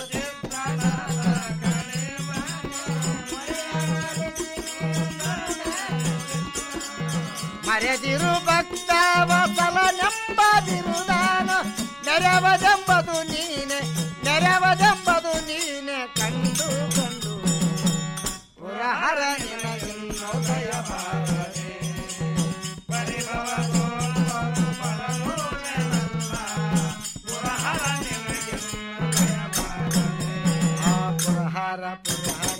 ಮರೆದಿರು ಭಕ್ತ ವಸಲನೆಂಬ ಬಿರುದಾನ ನೆರವದೆಂಬದು ನೀನೆ ನೆರವದೆಂಬದು ನೀನೆ ಕಂಡು ಕಂಡು ಪುರಹರ ನಿನಗಿನ್ನು ದಯಬಾರದೆ ಪರಿಭವ ಪುರಹರ ಪುರಹರ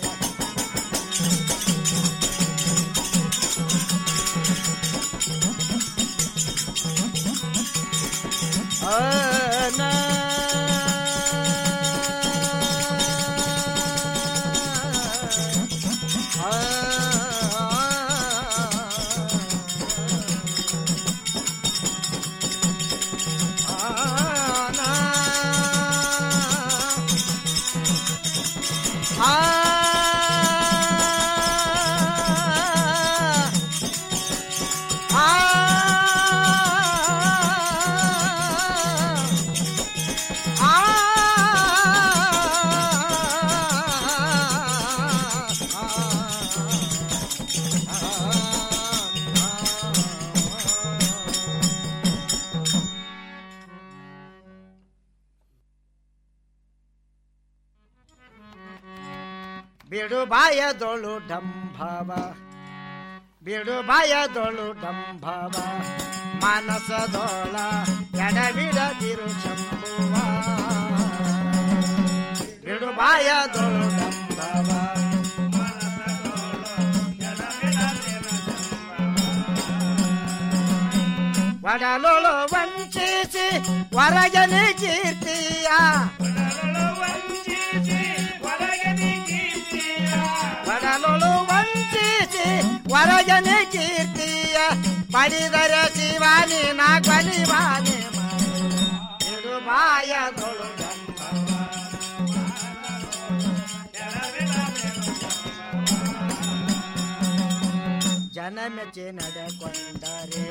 ಬಿಡು ಬಾಯದೊಳು ಡಂಭವ ಬಿಡು ಬಾಯದೊಳು ಡಂಭವ ಮನಸದೊಳ ಎಡಬಿಡದಿರು ಶಂಭುವ ಬಿಡು ಬಾಯದೊಳು ಡಂಭವ ಒಡಲೊಳು ವಂಚಿಸಿ ಹೊರಗನೆ ಕೀರ್ತಿಯ ಒಡಲೊಳು ವಂಚಿಸಿ ಹೊರಗನೆ ಕೀರ್ತಿಯ ಪಡಿದರ ಶಿವಾನಿ ನಾ ಬಲಿವಾನಿ ಬಿಡು ಬಾಯದೊಳು ಜನ ಮೆಚ್ಚಿ ನಡೆಕೊಂಡರೆ